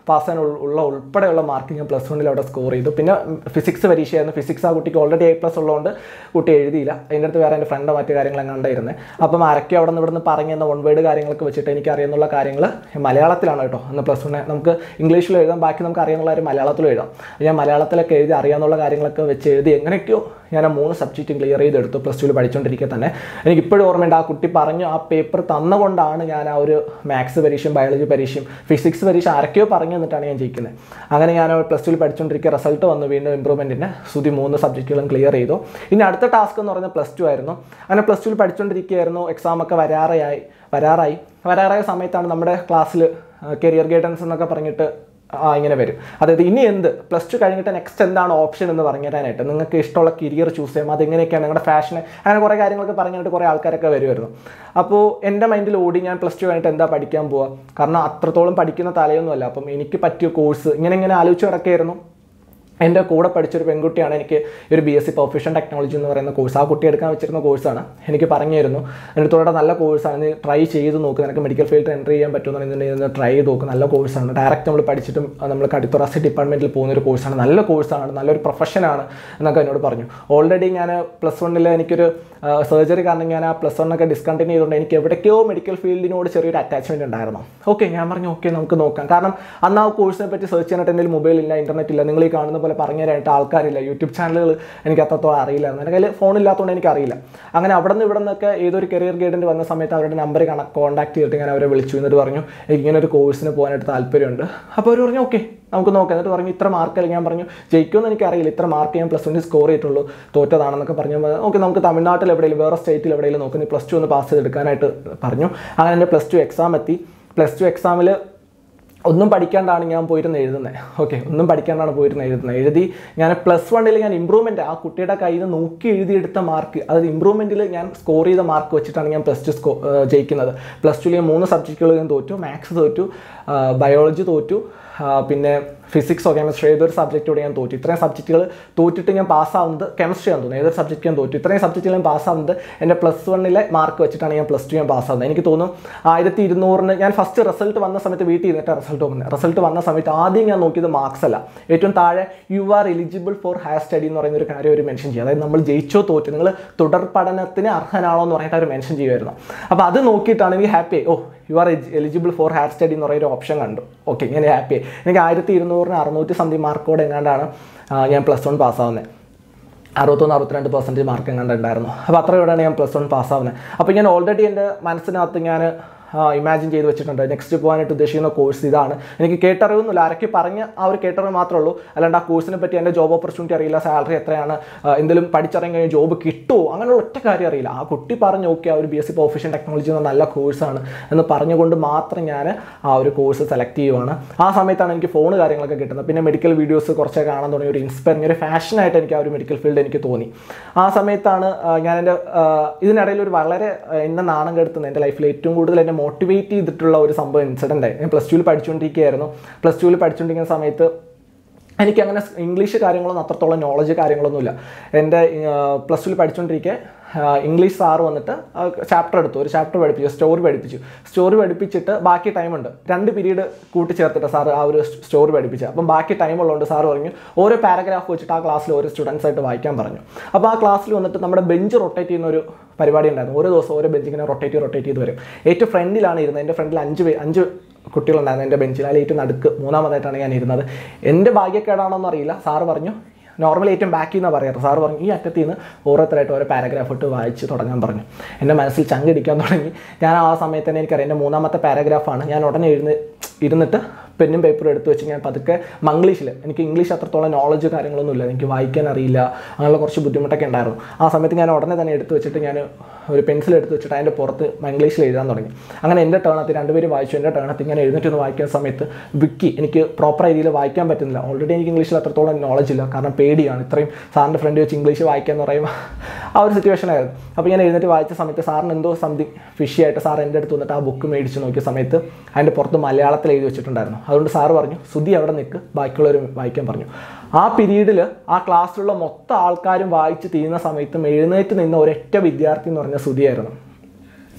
പാസ്സാൻ ഉള്ള ഉൾപ്പെടെയുള്ള മാർക്ക് ഞാൻ പ്ലസ് വണ്ണിൽ അവിടെ സ്കോർ ചെയ്തു പിന്നെ ഫിസിക്സ് പരീക്ഷയായിരുന്നു ഫിസിക്സ് ആ കുട്ടിക്ക് ഓൾറെഡി എ പ്ലസ് ഉള്ളതുകൊണ്ട് കുട്ടി എഴുതിയില്ല അതിൻ്റെ അടുത്ത് വേറെ എൻ്റെ ഫ്രണ്ട് മറ്റു കാര്യങ്ങളും കണ്ടായിരുന്നത് അപ്പം ആരൊക്കെ അവിടെ നിന്ന് ഇവിടെ നിന്ന് പറഞ്ഞ വൺ വേർഡ് കാര്യങ്ങളൊക്കെ വെച്ചിട്ട് എനിക്ക് അറിയുന്നുള്ള കാര്യങ്ങൾ മലയാളത്തിലാണ് കേട്ടോ അന്ന് പ്ലസ് വണ്ണ് നമുക്ക് ഇംഗ്ലീഷിൽ എഴുതാം ബാക്കി നമുക്ക് അറിയാനുള്ള കാര്യം മലയാളത്തിലും എഴുതാം ഞാൻ മലയാളത്തിലൊക്കെ എഴുതി അറിയാവുന്ന കാര്യങ്ങളൊക്കെ വെച്ച് എഴുതി എങ്ങനെയൊക്കെയോ ഞാൻ ആ മൂന്ന് സബ്ജക്റ്റും ക്ലിയർ ചെയ്തെടുത്തു പ്ലസ് ടുവിൽ പഠിച്ചുകൊണ്ടിരിക്കെ തന്നെ എനിക്ക് ഇപ്പോഴും ഓർമ്മയുണ്ട് ആ കുട്ടി പറഞ്ഞു ആ പേപ്പർ തന്നുകൊണ്ടാണ് ഞാൻ ആ ഒരു മാത്സ് പരീക്ഷയും ബയോളജി പരീക്ഷയും ഫിസിക്സ് പരീക്ഷ ആരൊക്കെയോ പറഞ്ഞു തന്നിട്ടാണ് ഞാൻ ജയിക്കുന്നത് അങ്ങനെ ഞാൻ പ്ലസ് ടുവിൽ പഠിച്ചുകൊണ്ടിരിക്കുക റിസൾട്ട് വന്നു വീണ്ടും ഇമ്പ്രൂവ്മെൻറ്റിൻ്റെ സുതി മൂന്ന് സബ്ജക്റ്റുകളും ക്ലിയർ ചെയ്തു ഇനി അടുത്ത ടാസ്ക് എന്ന് പറയുന്നത് പ്ലസ് ടു ആയിരുന്നു അങ്ങനെ പ്ലസ് ടുവിൽ പഠിച്ചുകൊണ്ടിരിക്കുകയായിരുന്നു എക്സാം ഒക്കെ വരാറായി വരാറായി വരാറായ സമയത്താണ് നമ്മുടെ ക്ലാസ്സിൽ കരിയർ ഗൈഡൻസ് എന്നൊക്കെ പറഞ്ഞിട്ട് ആ ഇങ്ങനെ വരും അതായത് ഇനി എന്ത് പ്ലസ് ടു കഴിഞ്ഞിട്ട് നെക്സ്റ്റ് എന്താണ് ഓപ്ഷൻ എന്ന് പറഞ്ഞു തരാനായിട്ട് നിങ്ങൾക്ക് ഇഷ്ടമുള്ള കരിയർ ചൂസ് ചെയ്യാം അതെങ്ങനെയൊക്കെയാണ് നിങ്ങളുടെ ഫാഷൻ അങ്ങനെ കുറേ കാര്യങ്ങളൊക്കെ പറഞ്ഞിട്ട് കുറേ ആൾക്കാരൊക്കെ വരുമായിരുന്നു അപ്പോൾ എൻ്റെ മൈൻഡിൽ ഓടി ഞാൻ പ്ലസ് ടു കഴിഞ്ഞിട്ട് എന്താ പഠിക്കാൻ പോവുക കാരണം അത്രത്തോളം പഠിക്കുന്ന തലയൊന്നുമല്ല അപ്പം എനിക്ക് പറ്റിയ കോഴ്സ് ഇങ്ങനെ ഇങ്ങനെ ആലോചിച്ച് കിടക്കുകയായിരുന്നു എൻ്റെ കൂടെ പഠിച്ചൊരു പെൺകുട്ടിയാണ് എനിക്ക് ഈ ഒരു B S C profession technology എന്ന് പറയുന്ന കോഴ്സ് ആ കുട്ടി എടുക്കാൻ വെച്ചിരുന്ന കോഴ്സാണ് എനിക്ക് പറഞ്ഞു തരുന്നു എന്നിടത്തോടെ നല്ല കോഴ്സാണ് നീ ട്രൈ ചെയ്ത് നോക്ക് നിനക്ക് മെഡിക്കൽ ഫീൽഡ് എൻട്രി ചെയ്യാൻ പറ്റുമെന്നുണ്ടെങ്കിൽ ട്രൈ ചെയ്ത് നോക്ക് നല്ല കോഴ്സാണ് ഡയറക്റ്റ് നമ്മൾ പഠിച്ചിട്ടും നമ്മൾ കടിത്തുറാസി ഡിപ്പാർട്ട്മെൻറ്റിൽ പോകുന്ന ഒരു കോഴ്സാണ് നല്ല കോഴ്സാണ് നല്ലൊരു പ്രൊഫഷനാണ് എന്നൊക്കെ എന്നോട് പറഞ്ഞു ഓൾറെഡി ഞാൻ പ്ലസ് വണ്ണിൽ എനിക്കൊരു സർജറി കാരണം ഞാൻ ആ പ്ലസ് വണ്ണൊക്കെ ഡിസ്കണ്ടിന്യൂ ചെയ്തുകൊണ്ട് എനിക്ക് എവിടേക്കോ മെഡിക്കൽ ഫീൽഡിനോട് ചെറിയൊരു അറ്റാച്ച്മെൻറ്റ് ഉണ്ടായിരുന്നു ഓക്കെ ഞാൻ പറഞ്ഞു ഓക്കെ നമുക്ക് നോക്കാം കാരണം അന്ന് ആ കോഴ്സിനെ പറ്റി സെർച്ച് ചെയ്യാനായിട്ട് എൻ്റെ മൊബൈൽ ഇല്ല ഇന്റർനെറ്റ് ഇല്ല നിങ്ങൾ ഈ കാണുന്ന പോലെ പറഞ്ഞു തരാനായിട്ട് ആൾക്കാരില്ല യൂട്യൂബ് ചാനലുകൾ എനിക്ക് അത്രത്തോളം അറിയില്ലായിരുന്നു എൻ്റെ കയ്യിൽ ഫോണില്ലാത്തതുകൊണ്ട് എനിക്ക് അറിയില്ല അങ്ങനെ അവിടെ നിന്ന് ഇവിടെ നിന്നൊക്കെ ഏതൊരു കരിയർ ഗൈഡൻറ്റ് വന്ന സമയത്ത് അവരുടെ നമ്പർ കോൺടാക്ട് ചെയ്തിട്ട് ഞാൻ അവരെ വിളിച്ചു എന്നിട്ട് പറഞ്ഞു എനിക്ക് ഇങ്ങനെ ഒരു കോഴ്സിന് പോകാനായിട്ട് താല്പര്യമുണ്ട് അപ്പോൾ അവർ പറഞ്ഞു ഓക്കെ നമുക്ക് നോക്കാം എന്നിട്ട് പറഞ്ഞു ഇത്ര മാർക്ക് ഞാൻ പറഞ്ഞു ജയിക്കുമെന്ന് എനിക്കറിയില്ല ഇത്ര മാർക്ക് ഞാൻ പ്ലസ് വണ്ണിൽ സ്കോർ ചെയ്തിട്ടുള്ളൂ തോറ്റതാണെന്നൊക്കെ പറഞ്ഞു ഓക്കെ നമുക്ക് തമിഴ്നാട്ടിൽ എവിടെയെങ്കിലും വേറെ സ്റ്റേറ്റിൽ എവിടെയെങ്കിലും നോക്കി നീ പ്ലസ് ടു ഒന്ന് പാസ് ചെയ്തെടുക്കാനായിട്ട് പറഞ്ഞു അങ്ങനെ എൻ്റെ പ്ലസ് ടു എക്സാം എത്തി പ്ലസ് ടു എക്സാമിൽ ഒന്നും പഠിക്കാണ്ടാണ് ഞാൻ പോയിരുന്ന് എഴുതുന്നത് ഓക്കെ ഒന്നും പഠിക്കാണ്ടാണ് പോയിരുന്ന് എഴുതുന്നത് എഴുതി ഞാൻ പ്ലസ് വണ്ണിൽ ഞാൻ ഇമ്പ്രൂവ്മെൻറ്റ് ആ കുട്ടിയുടെ കയ്യിൽ നിന്ന് നോക്കി എഴുതിയെടുത്ത മാർക്ക് അതായത് ഇമ്പ്രൂവ്മെൻറ്റിൽ ഞാൻ സ്കോർ ചെയ്ത മാർക്ക് വെച്ചിട്ടാണ് ഞാൻ പ്ലസ് ടു സ്കോ ജയിക്കുന്നത് പ്ലസ് ടുവിൽ ഞാൻ മൂന്ന് സബ്ജക്റ്റുകൾ ഞാൻ തോറ്റു മാത്സ് തോറ്റു ബയോളജി തോറ്റു പിന്നെ ഫിസിക്സോ കെമിസ്ട്രി ഏതൊരു സബ്ജക്റ്റോടെ ഞാൻ തോറ്റു ഇത്രയും സബ്ജക്റ്റുകൾ തോറ്റിട്ട് ഞാൻ പാസ്സാവുന്നത് കെമിസ്ട്രി ആണെന്ന് തോന്നുന്നു ഏതൊരു സബ്ജക്റ്റ് ഞാൻ തോറ്റു ഇത്രയും സബ്ജക്റ്റുകൾ ഞാൻ പാസ്സാവുന്നത് എൻ്റെ പ്ലസ് വണ്ണിലെ മാർക്ക് വെച്ചിട്ടാണ് ഞാൻ പ്ലസ് ടു ഞാൻ പാസ്സാവുന്നത് എനിക്ക് തോന്നും ആയിരത്തി ഇരുന്നൂറിന് ഞാൻ ഫസ്റ്റ് റിസൾട്ട് വന്ന സമയത്ത് വീട്ടിൽ ഇരുന്നിട്ട് റിസൾട്ട് വന്നത് റിസൾട്ട് വന്ന സമയത്ത് ആദ്യം ഞാൻ നോക്കിയത് മാർക്സ് അല്ല ഏറ്റവും താഴെ you are eligible for higher study എന്ന് പറയുന്ന ഒരു കാര്യം ഒരു മെൻഷൻ ചെയ്യും അതായത് നമ്മൾ ജയിച്ചോ തോറ്റു നിങ്ങൾ തുടർ പഠനത്തിന് അർഹനാണോ എന്ന് പറഞ്ഞിട്ട് അവർ മെൻഷൻ ചെയ്യുമായിരുന്നു അപ്പോൾ അത് നോക്കിയിട്ടാണ് എനിക്ക് happy oh you are eligible for higher study എന്ന് പറയുന്ന ഒരു ഓപ്ഷൻ കണ്ടു ഓക്കെ ഞാൻ ഹാപ്പി എനിക്ക് ആയിരത്തി ഇരുന്നൂറിന് അറുന്നൂറ്റി സംതിങ് മാർക്കോടെ എങ്ങാണ്ടാണ് ഞാൻ പ്ലസ് വൺ പാസ്സാവുന്നത് അറുപത്തൊന്ന് അറുപത്തിരണ്ട് പെർസെൻറ്റേജ് മാർക്ക് എങ്ങാണ്ട് ഉണ്ടായിരുന്നു അപ്പോൾ അത്രയോടെയാണ് ഞാൻ പ്ലസ് വൺ പാസ്സാവുന്നത് അപ്പോൾ ഞാൻ ഓൾറെഡി എൻ്റെ മനസ്സിനകത്ത് ഞാൻ ഇമാജിൻ ചെയ്ത് വെച്ചിട്ടുണ്ട് നെക്സ്റ്റ് പോകാനായിട്ട് ഉദ്ദേശിക്കുന്ന കോഴ്സ് ഇതാണ് എനിക്ക് കേട്ടറിവൊന്നുമില്ല ആരൊക്കെ പറഞ്ഞ ആ ഒരു കേട്ടറിവ് മാത്രമേ ഉള്ളൂ അല്ലാണ്ട് ആ കോഴ്സിനെ പറ്റി എൻ്റെ ജോബ് ഓപ്പർച്യൂണിറ്റി അറിയില്ല സാലറി എത്രയാണ് എന്തെങ്കിലും പഠിച്ചിറങ്ങി കഴിഞ്ഞാൽ ജോബ് കിട്ടുമോ അങ്ങനെയുള്ള ഒറ്റ കാര്യം അറിയില്ല ആ കുട്ടി പറഞ്ഞു നോക്കി ആ ഒരു B S C profession technology എന്ന നല്ല കോഴ്സാണ് എന്ന് പറഞ്ഞുകൊണ്ട് മാത്രം ഞാൻ ആ ഒരു കോഴ്സ് സെലക്ട് ചെയ്യുവാണ് ആ സമയത്താണ് എനിക്ക് ഫോൺ കാര്യങ്ങളൊക്കെ കിട്ടുന്നത് പിന്നെ മെഡിക്കൽ വീഡിയോസ് കുറച്ചൊക്കെ കാണാൻ തുടങ്ങിയ ഒരു ഇൻസ്പയർ ഒരു ഫാഷനായിട്ട് എനിക്ക് ആ ഒരു മെഡിക്കൽ ഫീൽഡ് എനിക്ക് തോന്നി ആ സമയത്താണ് ഞാൻ എൻ്റെ ഇതിനിടയിൽ ഒരു വളരെ എന്നെ നാണം കെടുത്തുന്നത് എൻ്റെ ലൈഫിൽ ഏറ്റവും കൂടുതൽ എന്നെ മോട്ടിവേറ്റ് ചെയ്തിട്ടുള്ള ഒരു സംഭവം ഇൻസിഡൻ്റ് ആയി ഞാൻ പ്ലസ് ടുവിൽ പഠിച്ചുകൊണ്ടിരിക്കുകയായിരുന്നു പ്ലസ് ടുവിൽ പഠിച്ചുകൊണ്ടിരിക്കുന്ന സമയത്ത് എനിക്ക് അങ്ങനെ ഇംഗ്ലീഷ് കാര്യങ്ങളൊന്നും അത്രത്തോളം നോളജ് കാര്യങ്ങളൊന്നുമില്ല എൻ്റെ പ്ലസ് ടുവിൽ പഠിച്ചുകൊണ്ടിരിക്കെ ഇംഗ്ലീഷ് സാറ് വന്നിട്ട് ചാപ്റ്റർ എടുത്തു ഒരു ചാപ്റ്റർ പഠിപ്പിച്ചു സ്റ്റോറി പഠിപ്പിച്ചു സ്റ്റോറി പഠിപ്പിച്ചിട്ട് ബാക്കി ടൈമുണ്ട് രണ്ട് പീരീഡ് കൂട്ടിച്ചേർത്തിട്ട് സാർ ആ ഒരു സ്റ്റോറി പഠിപ്പിച്ചു അപ്പം ബാക്കി ടൈം ഉള്ളതുകൊണ്ട് സാർ പറഞ്ഞു ഓരോ പാരഗ്രാഫ് വെച്ചിട്ട് ആ ക്ലാസ്സിൽ ഓരോ സ്റ്റുഡൻസ് ആയിട്ട് വായിക്കാൻ പറഞ്ഞു അപ്പോൾ ആ ക്ലാസ്സിൽ വന്നിട്ട് നമ്മുടെ ബെഞ്ച് റൊട്ടേറ്റ് ചെയ്യുന്ന ഒരു പരിപാടി ഉണ്ടായിരുന്നു ഓരോ ദിവസം ഓരോ ബെഞ്ച് ഇങ്ങനെ റൊട്ടേറ്റ് റൊട്ടേറ്റ് ചെയ്ത് വരും ഏറ്റവും ഫ്രണ്ടിലാണ് ഇരുന്നത് എൻ്റെ ഫ്രണ്ടിൽ അഞ്ച് പേ അഞ്ച് കുട്ടികളുണ്ടായിരുന്നു എൻ്റെ ബെഞ്ചിൽ അതിൽ ഏറ്റവും നടുക്ക് മൂന്നാമതായിട്ടാണ് ഞാൻ ഇരുന്നത് എൻ്റെ ഭാഗ്യക്കേടാണോന്ന് അറിയില്ല സാറ് പറഞ്ഞു നോർമലി ഏറ്റവും ബാക്കിൽ നിന്നാണ് പറയാറ് സാറ് പറഞ്ഞു ഈ അറ്റത്തിൽ നിന്ന് ഓരോരുത്തരായിട്ട് ഓരോ പാരഗ്രാഫ് ഇട്ട് വായിച്ച് തുടങ്ങാൻ പറഞ്ഞു എൻ്റെ മനസ്സിൽ ചങ്കിടിക്കാൻ തുടങ്ങി ഞാൻ ആ സമയത്ത് തന്നെ എനിക്കറിയാം എൻ്റെ മൂന്നാമത്തെ പാരഗ്രാഫാണ് ഞാൻ ഉടനെ എഴുന്ന് ഇരുന്നിട്ട് പെന്നും പേപ്പറും എടുത്ത് വെച്ച് ഞാൻ പതുക്കെ മംഗ്ലീഷിൽ എനിക്ക് ഇംഗ്ലീഷ് അത്രത്തോളം നോളജ് കാര്യങ്ങളൊന്നുമില്ല എനിക്ക് വായിക്കാൻ അറിയില്ല അങ്ങനെയുള്ള കുറച്ച് ബുദ്ധിമുട്ടൊക്കെ ഉണ്ടായിരുന്നു ആ സമയത്ത് ഞാൻ ഉടനെ തന്നെ എടുത്ത് വെച്ചിട്ട് ഞാൻ ഒരു പെൻസിൽ എടുത്ത് വെച്ചിട്ട് അതിൻ്റെ പുറത്ത് മംഗ്ലീഷിൽ എഴുതാൻ തുടങ്ങി അങ്ങനെ എൻ്റെ ടേണത്തിൽ രണ്ടുപേര് വായിച്ചു എൻ്റെ ടേണത്തിൽ ഞാൻ എഴുന്നേറ്റ് ഒന്ന് വായിക്കുന്ന സമയത്ത് വിക്കി എനിക്ക് പ്രോപ്പർ രീതിയിൽ വായിക്കാൻ പറ്റുന്നില്ല ഓൾറെഡി എനിക്ക് ഇംഗ്ലീഷിൽ അത്രത്തോളം നോളജ് ഇല്ല കാരണം പേടിയാണ് ഇത്രയും സാറിൻ്റെ ഫ്രണ്ട് വെച്ച് ഇംഗ്ലീഷ് വായിക്കുക എന്ന് പറയുമ്പോൾ ആ ഒരു സിറ്റുവേഷൻ ആയിരുന്നു അപ്പോൾ ഞാൻ എഴുന്നേറ്റ് വായിച്ച സമയത്ത് സാറിന് എന്തോ സംതിങ് ഫിഷി ആയിട്ട് സാർ എൻ്റെ അടുത്ത് വന്നിട്ട് ആ ബുക്ക് മേടിച്ച് നോക്കിയ സമയത്ത് അതിൻ്റെ പുറത്ത് മലയാളത്തിൽ എഴുതി വെച്ചിട്ടുണ്ടായിരുന്നു അതുകൊണ്ട് സാറ് പറഞ്ഞു സുധി അവിടെ നിൽക്ക് ബാക്കിയുള്ളവർ വായിക്കാൻ പറഞ്ഞു ആ പീരീഡിൽ ആ ക്ലാസ്സിലുള്ള മൊത്തം ആൾക്കാരും വായിച്ച് തീരുന്ന സമയത്തും എഴുന്നേറ്റ് നിന്ന ഒരൊറ്റ വിദ്യാർത്ഥി എന്ന് പറഞ്ഞ സുധിയായിരുന്നു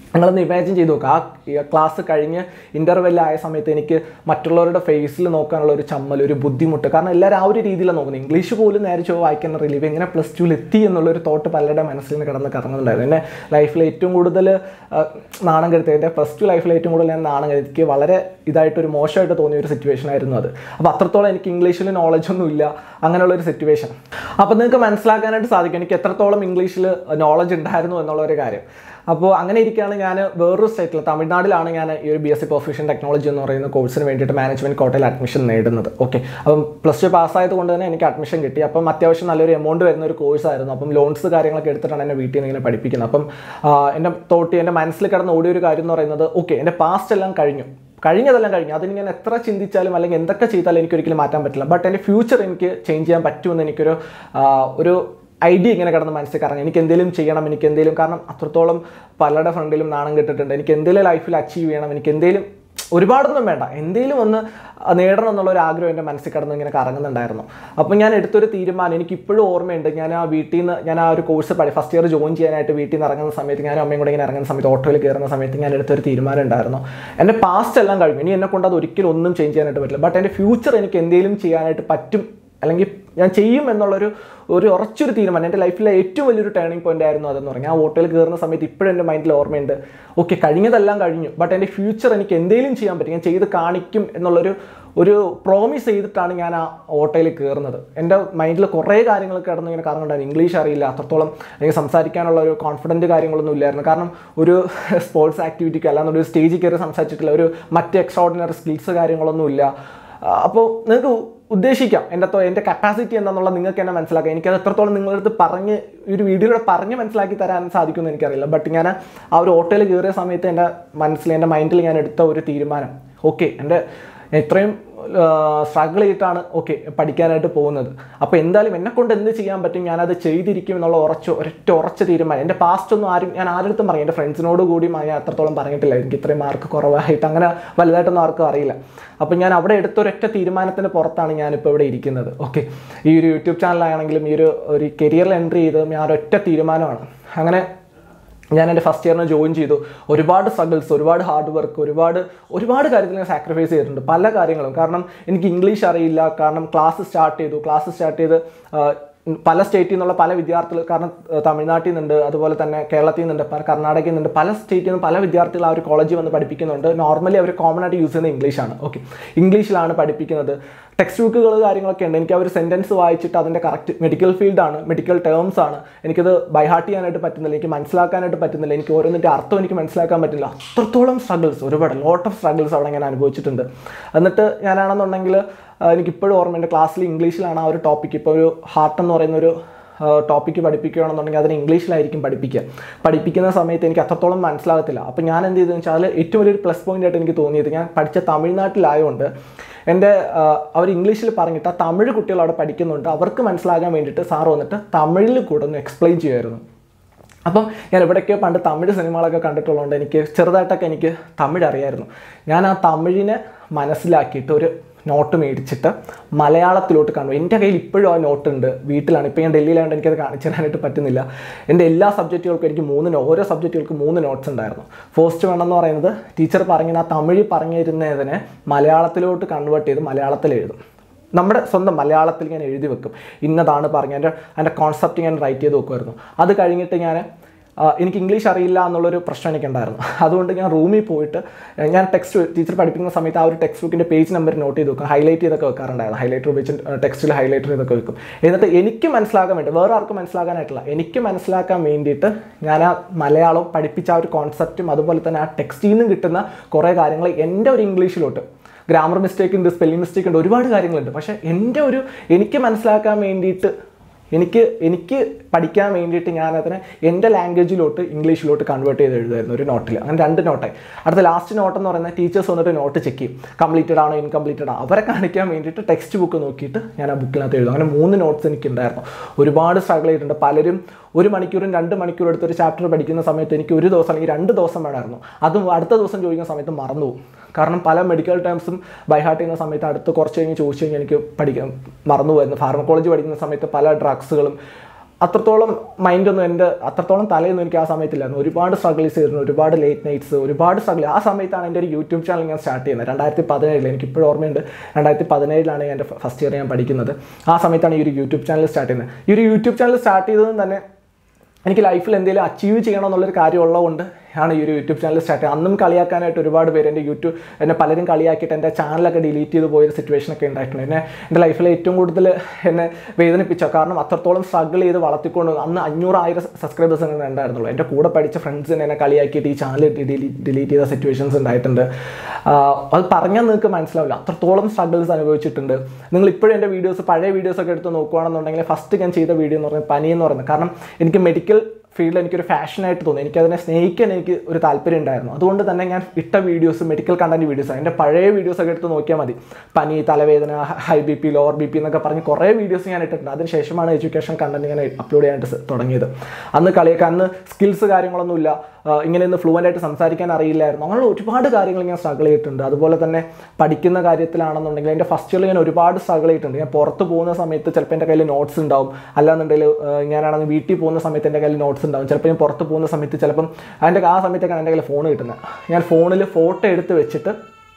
നിങ്ങളൊന്ന് ഇമാജിൻ ചെയ്ത് നോക്കുക ആ ക്ലാസ് കഴിഞ്ഞ് ഇൻ്റർവെൽ ആയ സമയത്ത് എനിക്ക് മറ്റുള്ളവരുടെ ഫേസിൽ നോക്കാനുള്ള ഒരു ചമ്മൽ ഒരു ബുദ്ധിമുട്ട് കാരണം എല്ലാവരും ആ ഒരു രീതിയിലാണ് നോക്കുന്നത് ഇംഗ്ലീഷ് പോലും നേരെ ചൊവ്വ വായിക്കാൻ അറിയില്ല ഇവ എങ്ങനെ പ്ലസ് ടുവിൽ എത്തി എന്നുള്ളൊരു തോട്ട് പലരുടെ മനസ്സിൽ നിന്ന് കിടന്ന് കറങ്ങുന്നുണ്ടായിരുന്നു എൻ്റെ ലൈഫിൽ ഏറ്റവും കൂടുതൽ ആ, നാണം കരുത്തി എൻ്റെ പ്ലസ് ടു ലൈഫിൽ ഏറ്റവും കൂടുതൽ ഞാൻ നാണം കരുതിക്ക് വളരെ ഇതായിട്ടൊരു മോശമായിട്ട് തോന്നിയ ഒരു സിറ്റുവേഷൻ ആയിരുന്നു അത് അപ്പോൾ അത്രത്തോളം എനിക്ക് ഇംഗ്ലീഷിൽ നോളജ് ഒന്നും ഇല്ല അങ്ങനെയുള്ള ഒരു സിറ്റുവേഷൻ അപ്പോൾ നിങ്ങൾക്ക് മനസ്സിലാക്കാനായിട്ട് സാധിക്കും എനിക്ക് എത്രത്തോളം ഇംഗ്ലീഷിൽ നോളജ് ഉണ്ടായിരുന്നു എന്നുള്ള ഒരു കാര്യം അപ്പോൾ അങ്ങനെ ഇരിക്കുകയാണ് ഞാൻ വേറൊരു സ്റ്റേറ്റിൽ തമിഴ്നാട്ടിലാണ് ഞാൻ ഈ ഒരു B S C profession technology എന്ന് പറയുന്ന കോഴ്സിന് വേണ്ടിയിട്ട് മാനേജ്മെൻറ്റ് കോട്ടയിൽ അഡ്മിഷൻ നേടുന്നത് ഓക്കെ അപ്പം പ്ലസ് ടു പാസ്സായത് കൊണ്ട് തന്നെ എനിക്ക് അഡ്മിഷൻ കിട്ടി അപ്പം അത്യാവശ്യം നല്ലൊരു എമൗണ്ട് വരുന്ന ഒരു കോഴ്സായിരുന്നു അപ്പം ലോൺസ് കാര്യങ്ങളൊക്കെ എടുത്തിട്ടാണ് എന്നെ വീട്ടിൽ നിന്ന് ഇങ്ങനെ പഠിപ്പിക്കുന്നത് അപ്പം ആ, എൻ്റെ തോട്ടി എൻ്റെ മനസ്സിൽ കിടന്ന് ഓടിയ ഒരു കാര്യം എന്ന് പറയുന്നത് ഓക്കെ എൻ്റെ പാസ്റ്റ് എല്ലാം കഴിഞ്ഞു കഴിഞ്ഞതെല്ലാം കഴിഞ്ഞു അതിന് ഞാൻ എത്ര ചിന്തിച്ചാലും അല്ലെങ്കിൽ എന്തൊക്കെ ചെയ്താലും എനിക്ക് ഒരിക്കലും മാറ്റാൻ പറ്റില്ല ബട്ട് എൻ്റെ ഫ്യൂച്ചർ എനിക്ക് ചേഞ്ച് ചെയ്യാൻ പറ്റുമെന്ന് എനിക്കൊരു ആ, ഒരു ഐഡിയ ഇങ്ങനെ കിടന്ന് മനസ്സിൽ കറങ്ങി എനിക്ക് എന്തെങ്കിലും ചെയ്യണം എനിക്ക് എന്തെങ്കിലും കാരണം അത്രത്തോളം പലരുടെ ഫ്രണ്ടിലും നാണം കെട്ടിട്ടുണ്ട് എനിക്ക് എന്തെങ്കിലും ലൈഫിൽ അച്ചീവ് ചെയ്യണം എനിക്ക് എന്തെങ്കിലും ഒരുപാടൊന്നും വേണ്ട എന്തെങ്കിലും ഒന്ന് നേടണം എന്നുള്ള ഒരു ആഗ്രഹം എൻ്റെ മനസ്സിൽ കിടന്ന് ഇങ്ങനെ കറങ്ങുന്നുണ്ടായിരുന്നു അപ്പം ഞാൻ എടുത്തൊരു തീരുമാനം എനിക്ക് ഇപ്പോഴും ഓർമ്മയുണ്ട് ഞാൻ ആ വീട്ടിൽ നിന്ന് ഞാൻ ആ ഒരു കോഴ്സ് പഠി ഫസ്റ്റ് ഇയർ ജോയിൻ ചെയ്യാനായിട്ട് വീട്ടിൽ നിന്ന് ഇറങ്ങുന്ന സമയത്ത് ഞാൻ അമ്മയും കൂടെ ഇങ്ങനെ ഇറങ്ങുന്ന സമയത്ത് ഓട്ടോയിൽ കയറുന്ന സമയത്ത് ഞാൻ എടുത്തൊരു തീരുമാനം ഉണ്ടായിരുന്നു എൻ്റെ പാസ്റ്റ് എല്ലാം കഴിഞ്ഞു ഇനി എന്നെ കൊണ്ട് അത് ഒരിക്കലും ഒന്നും ചേഞ്ച് ചെയ്യാനായിട്ട് പറ്റില്ല ബട്ട് എൻ്റെ ഫ്യൂച്ചർ എനിക്ക് എന്തെങ്കിലും ചെയ്യാനായിട്ട് പറ്റും അല്ലെങ്കിൽ ഞാൻ ചെയ്യും എന്നുള്ളൊരു ഒരു ഉറച്ചൊരു തീരുമാനം എൻ്റെ ലൈഫിലെ ഏറ്റവും വലിയൊരു ടേണിംഗ് പോയിന്റ് ആയിരുന്നു അതെന്ന് പറഞ്ഞാൽ ആ ഓട്ടോയിൽ കയറുന്ന സമയത്ത് ഇപ്പോഴും എൻ്റെ മൈൻഡിൽ ഓർമ്മയുണ്ട് ഓക്കെ കഴിഞ്ഞതെല്ലാം കഴിഞ്ഞു ബട്ട് എൻ്റെ ഫ്യൂച്ചർ എനിക്ക് എന്തെങ്കിലും ചെയ്യാൻ പറ്റും ഞാൻ ചെയ്ത് കാണിക്കും എന്നുള്ളൊരു ഒരു പ്രോമിസ് ചെയ്തിട്ടാണ് ഞാൻ ആ ഓട്ടോയിൽ കയറുന്നത് എൻ്റെ മൈൻഡിൽ കുറേ കാര്യങ്ങൾ കിടന്ന് ഇങ്ങനെ കറങ്ങുണ്ടായിരുന്നു ഇംഗ്ലീഷ് അറിയില്ല അത്രത്തോളം എനിക്ക് സംസാരിക്കാനുള്ള ഒരു കോൺഫിഡൻറ്റ് കാര്യങ്ങളൊന്നും ഇല്ലായിരുന്നു കാരണം ഒരു സ്പോർട്സ് ആക്ടിവിറ്റിക്ക് അല്ലാതെ ഒരു സ്റ്റേജിൽ കയറി സംസാരിച്ചിട്ടില്ല ഒരു മറ്റ് എക്സ്ട്രാ ഓർഡിനറി സ്കിൽസ് കാര്യങ്ങളൊന്നും ഇല്ല അപ്പോൾ നിങ്ങൾക്ക് ഉദ്ദേശിക്കാം എൻ്റെ തോ- എൻ്റെ കപ്പാസിറ്റി എന്താണെന്നുള്ള നിങ്ങൾക്ക് എന്നെ മനസ്സിലാക്കാം എനിക്കത് എത്രത്തോളം നിങ്ങളുടെ അടുത്ത് പറഞ്ഞ് ഈ ഒരു വീഡിയോയിലൂടെ പറഞ്ഞ് മനസ്സിലാക്കി തരാൻ സാധിക്കുമെന്ന് എനിക്കറിയില്ല ബട്ട് ഞാൻ ആ ഒരു ഓട്ടോയിൽ കയറിയ സമയത്ത് എൻ്റെ മനസ്സിൽ എൻ്റെ മൈൻഡിൽ ഞാൻ എടുത്ത ഒരു തീരുമാനം ഓക്കെ എൻ്റെ ഇത്രയും സ്ട്രഗിൾ ചെയ്തിട്ടാണ് ഓക്കെ പഠിക്കാനായിട്ട് പോകുന്നത് അപ്പോൾ എന്തായാലും എന്നെ കൊണ്ട് എന്ത് ചെയ്യാൻ പറ്റും ഞാനത് ചെയ്തിരിക്കും എന്നുള്ള ഉറച്ച ഒരൊറ്റ ഉറച്ച തീരുമാനം എൻ്റെ പാസ്റ്റ് ഒന്നും ആരും ഞാൻ ആരുടെ പറയും എൻ്റെ ഫ്രണ്ട്സിനോട് കൂടി ഞാൻ അത്രത്തോളം പറഞ്ഞിട്ടില്ല എനിക്ക് ഇത്രയും മാർക്ക് കുറവായിട്ട് അങ്ങനെ വലുതായിട്ടൊന്നും ആർക്കും അറിയില്ല അപ്പോൾ ഞാൻ അവിടെ എടുത്ത ഒരൊറ്റ തീരുമാനത്തിൻ്റെ പുറത്താണ് ഞാനിപ്പോൾ ഇവിടെ ഇരിക്കുന്നത് ഓക്കെ ഈ ഒരു യൂട്യൂബ് ചാനലാണെങ്കിലും ഈ ഒരു ഒരു കരിയറിൽ എൻട്രി ചെയ്തതും ഞാൻ ഒരൊറ്റ തീരുമാനമാണ് അങ്ങനെ ഞാൻ എൻ്റെ ഫസ്റ്റ് ഇയറിന് ജോയിൻ ചെയ്തു ഒരുപാട് സ്ട്രഗിൾസ് ഒരുപാട് ഹാർഡ് വർക്ക് ഒരുപാട് ഒരുപാട് കാര്യത്തിൽ ഞാൻ സാക്രിഫൈസ് ചെയ്തിട്ടുണ്ട് പല കാര്യങ്ങളും കാരണം എനിക്ക് ഇംഗ്ലീഷ് അറിയില്ല കാരണം ക്ലാസ് സ്റ്റാർട്ട് ചെയ്തു ക്ലാസ് സ്റ്റാർട്ട് ചെയ്ത് ആ, പല സ്റ്റേറ്റിൽ നിന്നുള്ള പല വിദ്യാർത്ഥികൾ കാരണം ആ, തമിഴ്നാട്ടിൽ നിന്നുണ്ട് അതുപോലെ തന്നെ കേരളത്തിൽ നിന്നുണ്ട് പല കർണാടകയിൽ നിന്നുണ്ട് പല സ്റ്റേറ്റിൽ നിന്ന് പല വിദ്യാർത്ഥികൾ ആ ഒരു കോളേജിൽ വന്ന് പഠിപ്പിക്കുന്നുണ്ട് നോർമലി അവർ കോമൺ ആയിട്ട് യൂസ് ചെയ്യുന്നത് ഇംഗ്ലീഷാണ് ഓക്കെ ഇംഗ്ലീഷിലാണ് പഠിപ്പിക്കുന്നത് ടെക്സ്റ്റ് ബുക്കുകൾ കാര്യങ്ങളൊക്കെ ഉണ്ട് എനിക്ക് ആ ഒരു സെൻറ്റൻസ് വായിച്ചിട്ട് അതിൻ്റെ കറക്റ്റ് മെഡിക്കൽ ഫീൽഡാണ് മെഡിക്കൽ ടേംസ് ആണ് എനിക്കത് ബൈഹാർട്ട് ചെയ്യാനായിട്ട് പറ്റുന്നില്ല എനിക്ക് മനസ്സിലാക്കാനായിട്ട് പറ്റുന്നില്ല എനിക്ക് ഓരോന്നിൻ്റെ അർത്ഥം എനിക്ക് മനസ്സിലാക്കാൻ പറ്റില്ല അത്രത്തോളം സ്ട്രഗിൾസ് ഒരുപാട് ലോട്ട് ഓഫ് സ്ട്രഗിൾസ് അവിടെ ഞാൻ അനുഭവിച്ചിട്ടുണ്ട് എന്നിട്ട് ഞാനാണെന്നുണ്ടെങ്കിൽ എനിക്കിപ്പോഴും ഓർമ്മയുണ്ട് ക്ലാസ്സിൽ ഇംഗ്ലീഷിലാണ് ആ ഒരു ടോപ്പിക് ഇപ്പോൾ ഒരു ഹാർട്ട് എന്ന് പറയുന്ന ഒരു ടോപ്പിക്ക് പഠിപ്പിക്കുകയാണെന്നുണ്ടെങ്കിൽ അതിന് ഇംഗ്ലീഷിലായിരിക്കും പഠിപ്പിക്കുക പഠിപ്പിക്കുന്ന സമയത്ത് എനിക്ക് അത്രത്തോളം മനസ്സിലാകത്തില്ല അപ്പോൾ ഞാൻ എന്ത് ചെയ്തതെന്ന് വെച്ചാൽ ഏറ്റവും വലിയൊരു പ്ലസ് പോയിന്റ് ആയിട്ട് എനിക്ക് തോന്നിയത് ഞാൻ പഠിച്ച തമിഴ്നാട്ടിലായതുകൊണ്ട് എൻ്റെ അവർ ഇംഗ്ലീഷിൽ പറഞ്ഞിട്ട് ആ തമിഴ് കുട്ടികൾ അവിടെ പഠിക്കുന്നുണ്ട് അവർക്ക് മനസ്സിലാകാൻ വേണ്ടിയിട്ട് സാർ വന്നിട്ട് തമിഴിൽ കൂടെ ഒന്ന് എക്സ്പ്ലെയിൻ ചെയ്യുമായിരുന്നു അപ്പം ഞാൻ ഇവിടെയൊക്കെ പണ്ട് തമിഴ് സിനിമകളൊക്കെ കണ്ടിട്ടുള്ളതുകൊണ്ട് എനിക്ക് ചെറുതായിട്ടൊക്കെ എനിക്ക് തമിഴ് അറിയായിരുന്നു ഞാൻ ആ തമിഴിനെ മനസ്സിലാക്കിയിട്ട് ഒരു നോട്ട് മേടിച്ചിട്ട് മലയാളത്തിലോട്ട് കാണും എൻ്റെ കയ്യിൽ ഇപ്പോഴും ആ നോട്ട് ഉണ്ട് വീട്ടിലാണ് ഇപ്പോൾ ഞാൻ ഡൽഹിയിലായതുകൊണ്ട് എനിക്കത് കാണിച്ചു തരാനായിട്ട് പറ്റുന്നില്ല എൻ്റെ എല്ലാ സബ്ജക്റ്റുകൾക്കും എനിക്ക് മൂന്ന് നോ- ഓരോ സബ്ജക്റ്റുകൾക്കും മൂന്ന് നോട്ട്സ് ഉണ്ടായിരുന്നു ഫസ്റ്റ് വേണമെന്ന് പറയുന്നത് ടീച്ചർ പറഞ്ഞ ആ തമിഴ് പറഞ്ഞിരുന്നതിനെ മലയാളത്തിലോട്ട് കൺവേർട്ട് ചെയ്ത് മലയാളത്തിൽ എഴുതും നമ്മുടെ സ്വന്തം മലയാളത്തിൽ ഞാൻ എഴുതി വെക്കും ഇന്നതാണ് പറഞ്ഞ എൻ്റെ എൻ്റെ കോൺസെപ്റ്റ് ഞാൻ റൈറ്റ് ചെയ്ത് വെക്കുമായിരുന്നു അത് കഴിഞ്ഞിട്ട് ഞാൻ ആ, എനിക്ക് ഇംഗ്ലീഷ് അറിയില്ല എന്നുള്ളൊരു പ്രശ്നം എനിക്കുണ്ടായിരുന്നു അതുകൊണ്ട് ഞാൻ റൂമിൽ പോയിട്ട് ഏഹ്, ഞാൻ ടെക്സ്റ്റ് ടീച്ചർ പഠിപ്പിക്കുന്ന സമയത്ത് ആ ഒരു ടെക്സ്റ്റ് ബുക്കിൻ്റെ പേജ് നമ്പർ നോട്ട് ചെയ്ത് വെക്കും ഹൈലൈറ്റ് ചെയ്തൊക്കെ വെക്കാറുണ്ടായിരുന്നു ഹൈലൈറ്റർ ഉപയോഗിച്ച് ടെക്സ്റ്റിൽ ഹൈലൈറ്റർ ചെയ്തൊക്കെ വെക്കും എന്നിട്ട് എനിക്ക് മനസ്സിലാക്കാൻ വേണ്ടി വേറെ ആർക്കും മനസ്സിലാക്കാനായിട്ടില്ല എനിക്ക് മനസ്സിലാക്കാൻ വേണ്ടിയിട്ട് ഞാൻ ആ മലയാളം പഠിപ്പിച്ച ആ ഒരു കോൺസെപ്റ്റും അതുപോലെ തന്നെ ആ ടെക്സ്റ്റിൽ നിന്ന് കിട്ടുന്ന കുറേ കാര്യങ്ങൾ എൻ്റെ ഒരു ഇംഗ്ലീഷിലോട്ട് ഗ്രാമർ മിസ്റ്റേക്ക് ഉണ്ട് സ്പെല്ലിംഗ് മിസ്റ്റേക്ക് ഉണ്ട് ഒരുപാട് കാര്യങ്ങളുണ്ട് പക്ഷേ എൻ്റെ ഒരു എനിക്ക് മനസ്സിലാക്കാൻ വേണ്ടിയിട്ട് എനിക്ക് എനിക്ക് പഠിക്കാൻ വേണ്ടിയിട്ട് ഞാൻ അതിനെ എൻ്റെ ലാംഗ്വേജിലോട്ട് ഇംഗ്ലീഷിലോട്ട് കൺവേർട്ട് ചെയ്ത് എഴുതുമായിരുന്നു ഒരു നോട്ടിൽ അങ്ങനെ രണ്ട് നോട്ടായി അടുത്ത ലാസ്റ്റ് നോട്ട് എന്ന് പറയുന്നത് ടീച്ചേഴ്സ് വന്നിട്ട് നോട്ട് ചെക്ക് ചെയ്യും കംപ്ലീറ്റഡ് ആണോ ഇൻകംപ്ലീറ്റഡ് ആണോ അവരെ കാണിക്കാൻ വേണ്ടിയിട്ട് ടെക്സ്റ്റ് ബുക്ക് നോക്കിയിട്ട് ഞാൻ ആ ബുക്കിനകത്ത് എഴുതും അങ്ങനെ മൂന്ന് നോട്ട്സ് എനിക്കുണ്ടായിരുന്നു ഒരുപാട് സ്ട്രഗിൾ ചെയ്തിട്ടുണ്ട് പലരും ഒരു മണിക്കൂറും രണ്ട് മണിക്കൂർ എടുത്ത് ഒരു ചാപ്റ്റർ പഠിക്കുന്ന സമയത്ത് എനിക്ക് ഒരു ദിവസം അല്ലെങ്കിൽ രണ്ട് ദിവസം വേണമായിരുന്നു അതും അടുത്ത ദിവസം ചോദിക്കുന്ന സമയത്ത് മറന്നു പോകും കാരണം പല മെഡിക്കൽ ടേംസും ബൈഹാർട്ട് ചെയ്യുന്ന സമയത്ത് അടുത്ത് കുറച്ച് കഴിഞ്ഞ് ചോദിച്ചു കഴിഞ്ഞാൽ എനിക്ക് പഠിക്കാൻ മറന്നു പോയിരുന്നു ഫാർമക്കോളജി പഠിക്കുന്ന സമയത്ത് പല ഡ്രഗ്സുകളും അത്രത്തോളം മൈൻഡൊന്നും എൻ്റെ അത്രത്തോളം തലയൊന്നും എനിക്ക് ആ സമയത്തില്ലായിരുന്നു ഒരുപാട് സ്ട്രഗിൾസ് ചെയ്തിരുന്നു ഒരുപാട് ലേറ്റ് നൈറ്റ്സ് ഒരുപാട് സ്ട്രഗിൾ ആ സമയത്താണ് എൻ്റെ ഒരു യൂട്യൂബ് ചാനൽ ഞാൻ സ്റ്റാർട്ട് ചെയ്യുന്നത് രണ്ടായിരത്തി പതിനേഴിൽ എനിക്ക് ഇപ്പോഴും ഓർമ്മയുണ്ട് രണ്ടായിരത്തി പതിനേഴിലാണ് ഞാൻ എൻ്റെ ഫസ്റ്റ് ഇയർ ഞാൻ പഠിക്കുന്നത് ആ സമയത്താണ് ഈ ഒരു യൂട്യൂബ് ചാനൽ സ്റ്റാർട്ട് ചെയ്യുന്നത് ഈ ഒരു യൂട്യൂബ് ചാനൽ സ്റ്റാർട്ട് ചെയ്തതും തന്നെ എനിക്ക് ലൈഫിൽ എന്തെങ്കിലും അച്ചീവ് ചെയ്യണം എന്നുള്ളൊരു കാര്യം ഉള്ളതുകൊണ്ട് ആണ് ഈ ഒരു യൂട്യൂബ് ചാനൽ സ്റ്റാർട്ട് ചെയ്യുന്നത് അന്നും കളിയാക്കാനായിട്ട് ഒരുപാട് പേര് എൻ്റെ യൂട്യൂബ് എന്നെ പലരും കളിയാക്കിയിട്ട് എൻ്റെ ചാനലൊക്കെ ഡിലീറ്റ് ചെയ്ത് പോയൊരു സിറ്റുവേഷൻ ഒക്കെ ഉണ്ടായിട്ടുണ്ട് എന്നെ എൻ്റെ ലൈഫിൽ ഏറ്റവും കൂടുതൽ എന്നെ വേദനിപ്പിച്ച കാരണം അത്രത്തോളം സ്ട്രഗിൾ ചെയ്ത് വളർത്തിക്കൊണ്ട് വന്നു. അന്ന് അഞ്ഞൂറായിരം സബ്സ്ക്രൈബേഴ്സ് അങ്ങനെ ഉണ്ടായിരുന്നുള്ളൂ എൻ്റെ കൂടെ പഠിച്ച ഫ്രണ്ട്സിനെ എന്നെ കളിയാക്കിയിട്ട് ഈ ചാനൽ ഡിലീറ്റ് ചെയ്ത സിറ്റുവേഷൻസ് ഉണ്ടായിട്ടുണ്ട് ആഹ് അത് പറഞ്ഞാൽ നിങ്ങൾക്ക് മനസ്സിലാവില്ല അത്രത്തോളം സ്ട്രഗിൾസ് അനുഭവിച്ചിട്ടുണ്ട് നിങ്ങൾ ഇപ്പോഴും എൻ്റെ വീഡിയോസ് പഴയ വീഡിയോസ് ഒക്കെ എടുത്ത് നോക്കുകയാണെന്നുണ്ടെങ്കിൽ ഫസ്റ്റ് ഞാൻ ചെയ്ത വീഡിയോ എന്ന് പറയുന്നത് പനി എന്ന് പറയുന്നത് കാരണം എനിക്ക് മെഡിക്കൽ ഫീൽഡിൽ എനിക്കൊരു ഫാഷനായിട്ട് തോന്നി എനിക്കതിനെ സ്നേഹിക്കാൻ എനിക്ക് ഒരു താല്പര്യം ഉണ്ടായിരുന്നു അതുകൊണ്ട് തന്നെ ഞാൻ ഇട്ട വീഡിയോസ് മെഡിക്കൽ കണ്ടന്റ് വീഡിയോസ് എൻ്റെ പഴയ വീഡിയോസ് ഒക്കെ എടുത്ത് നോക്കിയാൽ മതി പനി തലവേദന high B P lower B P എന്നൊക്കെ പറഞ്ഞ് കുറേ വീഡിയോസ് ഞാൻ ഇട്ടിട്ടുണ്ട് അതിനുശേഷമാണ് എഡ്യൂക്കേഷൻ കണ്ടന്റ് ഞാൻ അപ്ലോഡ് ചെയ്യാനായിട്ട് സ- തുടങ്ങിയത് അന്ന് കളിയൊക്കെ അന്ന് സ്കിൽസ് കാര്യങ്ങളൊന്നുമില്ല ആഹ് ഇങ്ങനെ ഒന്ന് ഫ്ലുവൻ്റ് ആയിട്ട് സംസാരിക്കാൻ അറിയില്ലായിരുന്നു അങ്ങനെയുള്ള ഒരുപാട് കാര്യങ്ങൾ ഞാൻ സ്ട്രഗിൾ ചെയ്തിട്ടുണ്ട് അതുപോലെ തന്നെ പഠിക്കുന്ന കാര്യത്തിലാണെന്നുണ്ടെങ്കിൽ എൻ്റെ ഫസ്റ്റ് ഇയറിൽ ഞാൻ ഒരുപാട് സ്ട്രഗിൾ ചെയ്തിട്ടുണ്ട് ഞാൻ പുറത്ത് പോകുന്ന സമയത്ത് ചിലപ്പോൾ എൻ്റെ കയ്യിൽ നോട്ട്സ് ഉണ്ടാവും അല്ലാന്നുണ്ടെങ്കിൽ ആഹ് ഞാനാണെങ്കിൽ വീട്ടിൽ പോകുന്ന സമയത്ത് എൻ്റെ കയ്യിൽ നോട്ട്സ് ഉണ്ടാവും ചിലപ്പോൾ ഞാൻ പുറത്ത് പോകുന്ന സമയത്ത് ചിലപ്പം അതിൻ്റെ ആ സമയത്തൊക്കെയാണ് എൻ്റെ കയ്യിൽ ഫോൺ കിട്ടുന്നത് ഞാൻ ഫോണിൽ ഫോട്ടോ എടുത്ത് വെച്ചിട്ട്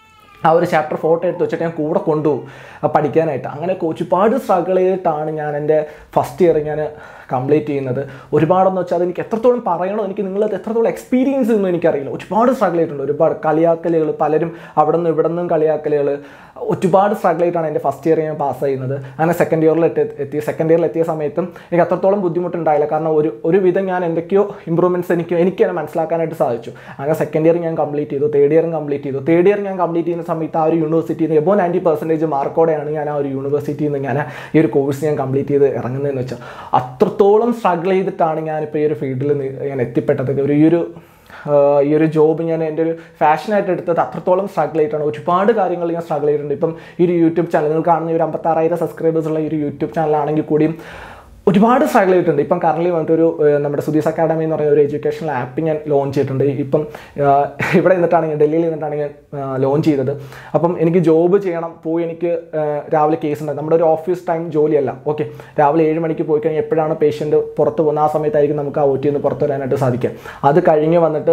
ആ ഒരു ചാപ്റ്റർ ഫോട്ടോ എടുത്ത് വെച്ചിട്ട് ഞാൻ കൂടെ കൊണ്ടുപോകും ആ പഠിക്കാനായിട്ട് അങ്ങനെ ഒരുപാട് സ്ട്രഗിൾ ചെയ്തിട്ടാണ് ഞാൻ എൻ്റെ ഫസ്റ്റ് ഇയർ ഞാൻ കംപ്ലീറ്റ് ചെയ്യുന്നത് ഒരുപാടെന്ന് വെച്ചാൽ അതെനിക്ക് എത്രത്തോളം പറയണോ എനിക്ക് നിങ്ങളത് എത്രത്തോളം എക്സ്പീരിയൻസ് ഒന്നും എനിക്കറിയില്ല ഒരുപാട് സ്ട്രഗിൾ ചെയ്തിട്ടുണ്ട് ഒരുപാട് കളിയാക്കലുകൾ പലരും അവിടെ നിന്ന് ഇവിടെ നിന്നും കളിയാക്കലുകൾ ഒരുപാട് സ്ട്രഗിൾ ചെയ്തിട്ടാണ് എൻ്റെ ഫസ്റ്റ് ഇയർ ഞാൻ പാസ് ചെയ്യുന്നത് അങ്ങനെ സെക്കൻഡ് ഇയറിൽ എത്തി എത്തി സെക്കൻഡ് ഇയറിൽ എത്തിയ സമയത്തും എനിക്ക് അത്രത്തോളം ബുദ്ധിമുട്ടുണ്ടായില്ല കാരണം ഒരു ഒരുവിധം ഞാൻ എന്തൊക്കെയോ ഇമ്പ്രൂവ്മെൻറ്റ്സ് എനിക്ക് എനിക്ക് തന്നെ മനസ്സിലാക്കാനായിട്ട് സാധിച്ചു അങ്ങനെ സെക്കൻഡ് ഇയർ ഞാൻ കംപ്ലീറ്റ് ചെയ്തു തേർഡ് ഇയറും കംപ്ലീറ്റ് ചെയ്തു തേർഡ് ഇയർ ഞാൻ കംപ്ലീറ്റ് ചെയ്യുന്ന സമയത്ത് ആ ഒരു യൂണിവേഴ്സിറ്റിയിൽ നിന്ന് എബോ നയൻറ്റി പെർസെൻറ്റേജ് മാർക്കോടെയാണ് ഞാൻ ആ ഒരു യൂണിവേഴ്സിറ്റിയിൽ നിന്ന് ഞാൻ ഈ ഒരു കോഴ്സ് ഞാൻ കംപ്ലീറ്റ് ചെയ്ത് ഇറങ്ങുന്നതെന്ന് വെച്ചാൽ അത്രത്തോളം സ്ട്രഗിൾ ചെയ്തിട്ടാണ് ഞാനിപ്പോൾ ഈ ഒരു ഫീൽഡിൽ ഞാൻ എത്തിപ്പെട്ടത് ഒരു ഈ ഒരു ആഹ് ഈ ഒരു ജോബ് ഞാൻ എൻ്റെ ഒരു ഫാഷനായിട്ട് എടുത്തത് അത്രത്തോളം സ്ട്രഗിൾ ചെയ്തിട്ടാണ് ഒരുപാട് കാര്യങ്ങൾ ഞാൻ സ്ട്രഗിൾ ചെയ്തിട്ടുണ്ട് ഇപ്പം ഈ ഒരു യൂട്യൂബ് ചാനൽ നിങ്ങൾ കാണുന്ന ഈ ഒരു അമ്പത്താറായിരം സബ്സ്ക്രൈബേഴ്സ് ഉള്ള ഈ ഒരു യൂട്യൂബ് ചാനലാണെങ്കിൽ കൂടിയും ഒരുപാട് സ്ട്രഗിൾ ചെയ്തിട്ടുണ്ട് ഇപ്പം കറന്റ് വന്നിട്ട് ഒരു ഏഹ്, നമ്മുടെ സുധീസ് അക്കാഡമി എന്ന് പറയുന്ന ഒരു എഡ്യൂക്കേഷണൽ ആപ്പ് ഞാൻ ലോഞ്ച് ചെയ്തിട്ടുണ്ട് ഇപ്പം ആഹ്, ഇവിടെ നിന്നിട്ടാണ് ഞാൻ ഡൽഹിയിൽ നിന്നിട്ടാണ് ഞാൻ ലോഞ്ച് ചെയ്തത് അപ്പം എനിക്ക് ജോബ് ചെയ്യണം പോയി എനിക്ക് ആഹ്, രാവിലെ കേസ് ഉണ്ട് നമ്മുടെ ഒരു ഓഫീസ് ടൈം ജോലിയല്ല ഓക്കെ രാവിലെ ഏഴ് മണിക്ക് പോയി കഴിഞ്ഞാൽ എപ്പോഴാണ് പേഷ്യൻ്റ് പുറത്ത് പോകുന്നത് ആ സമയത്തായിരിക്കും നമുക്ക് ആ ഒ ടി നിന്ന് പുറത്ത് വരാനായിട്ട് സാധിക്കുക അത് കഴിഞ്ഞ് വന്നിട്ട്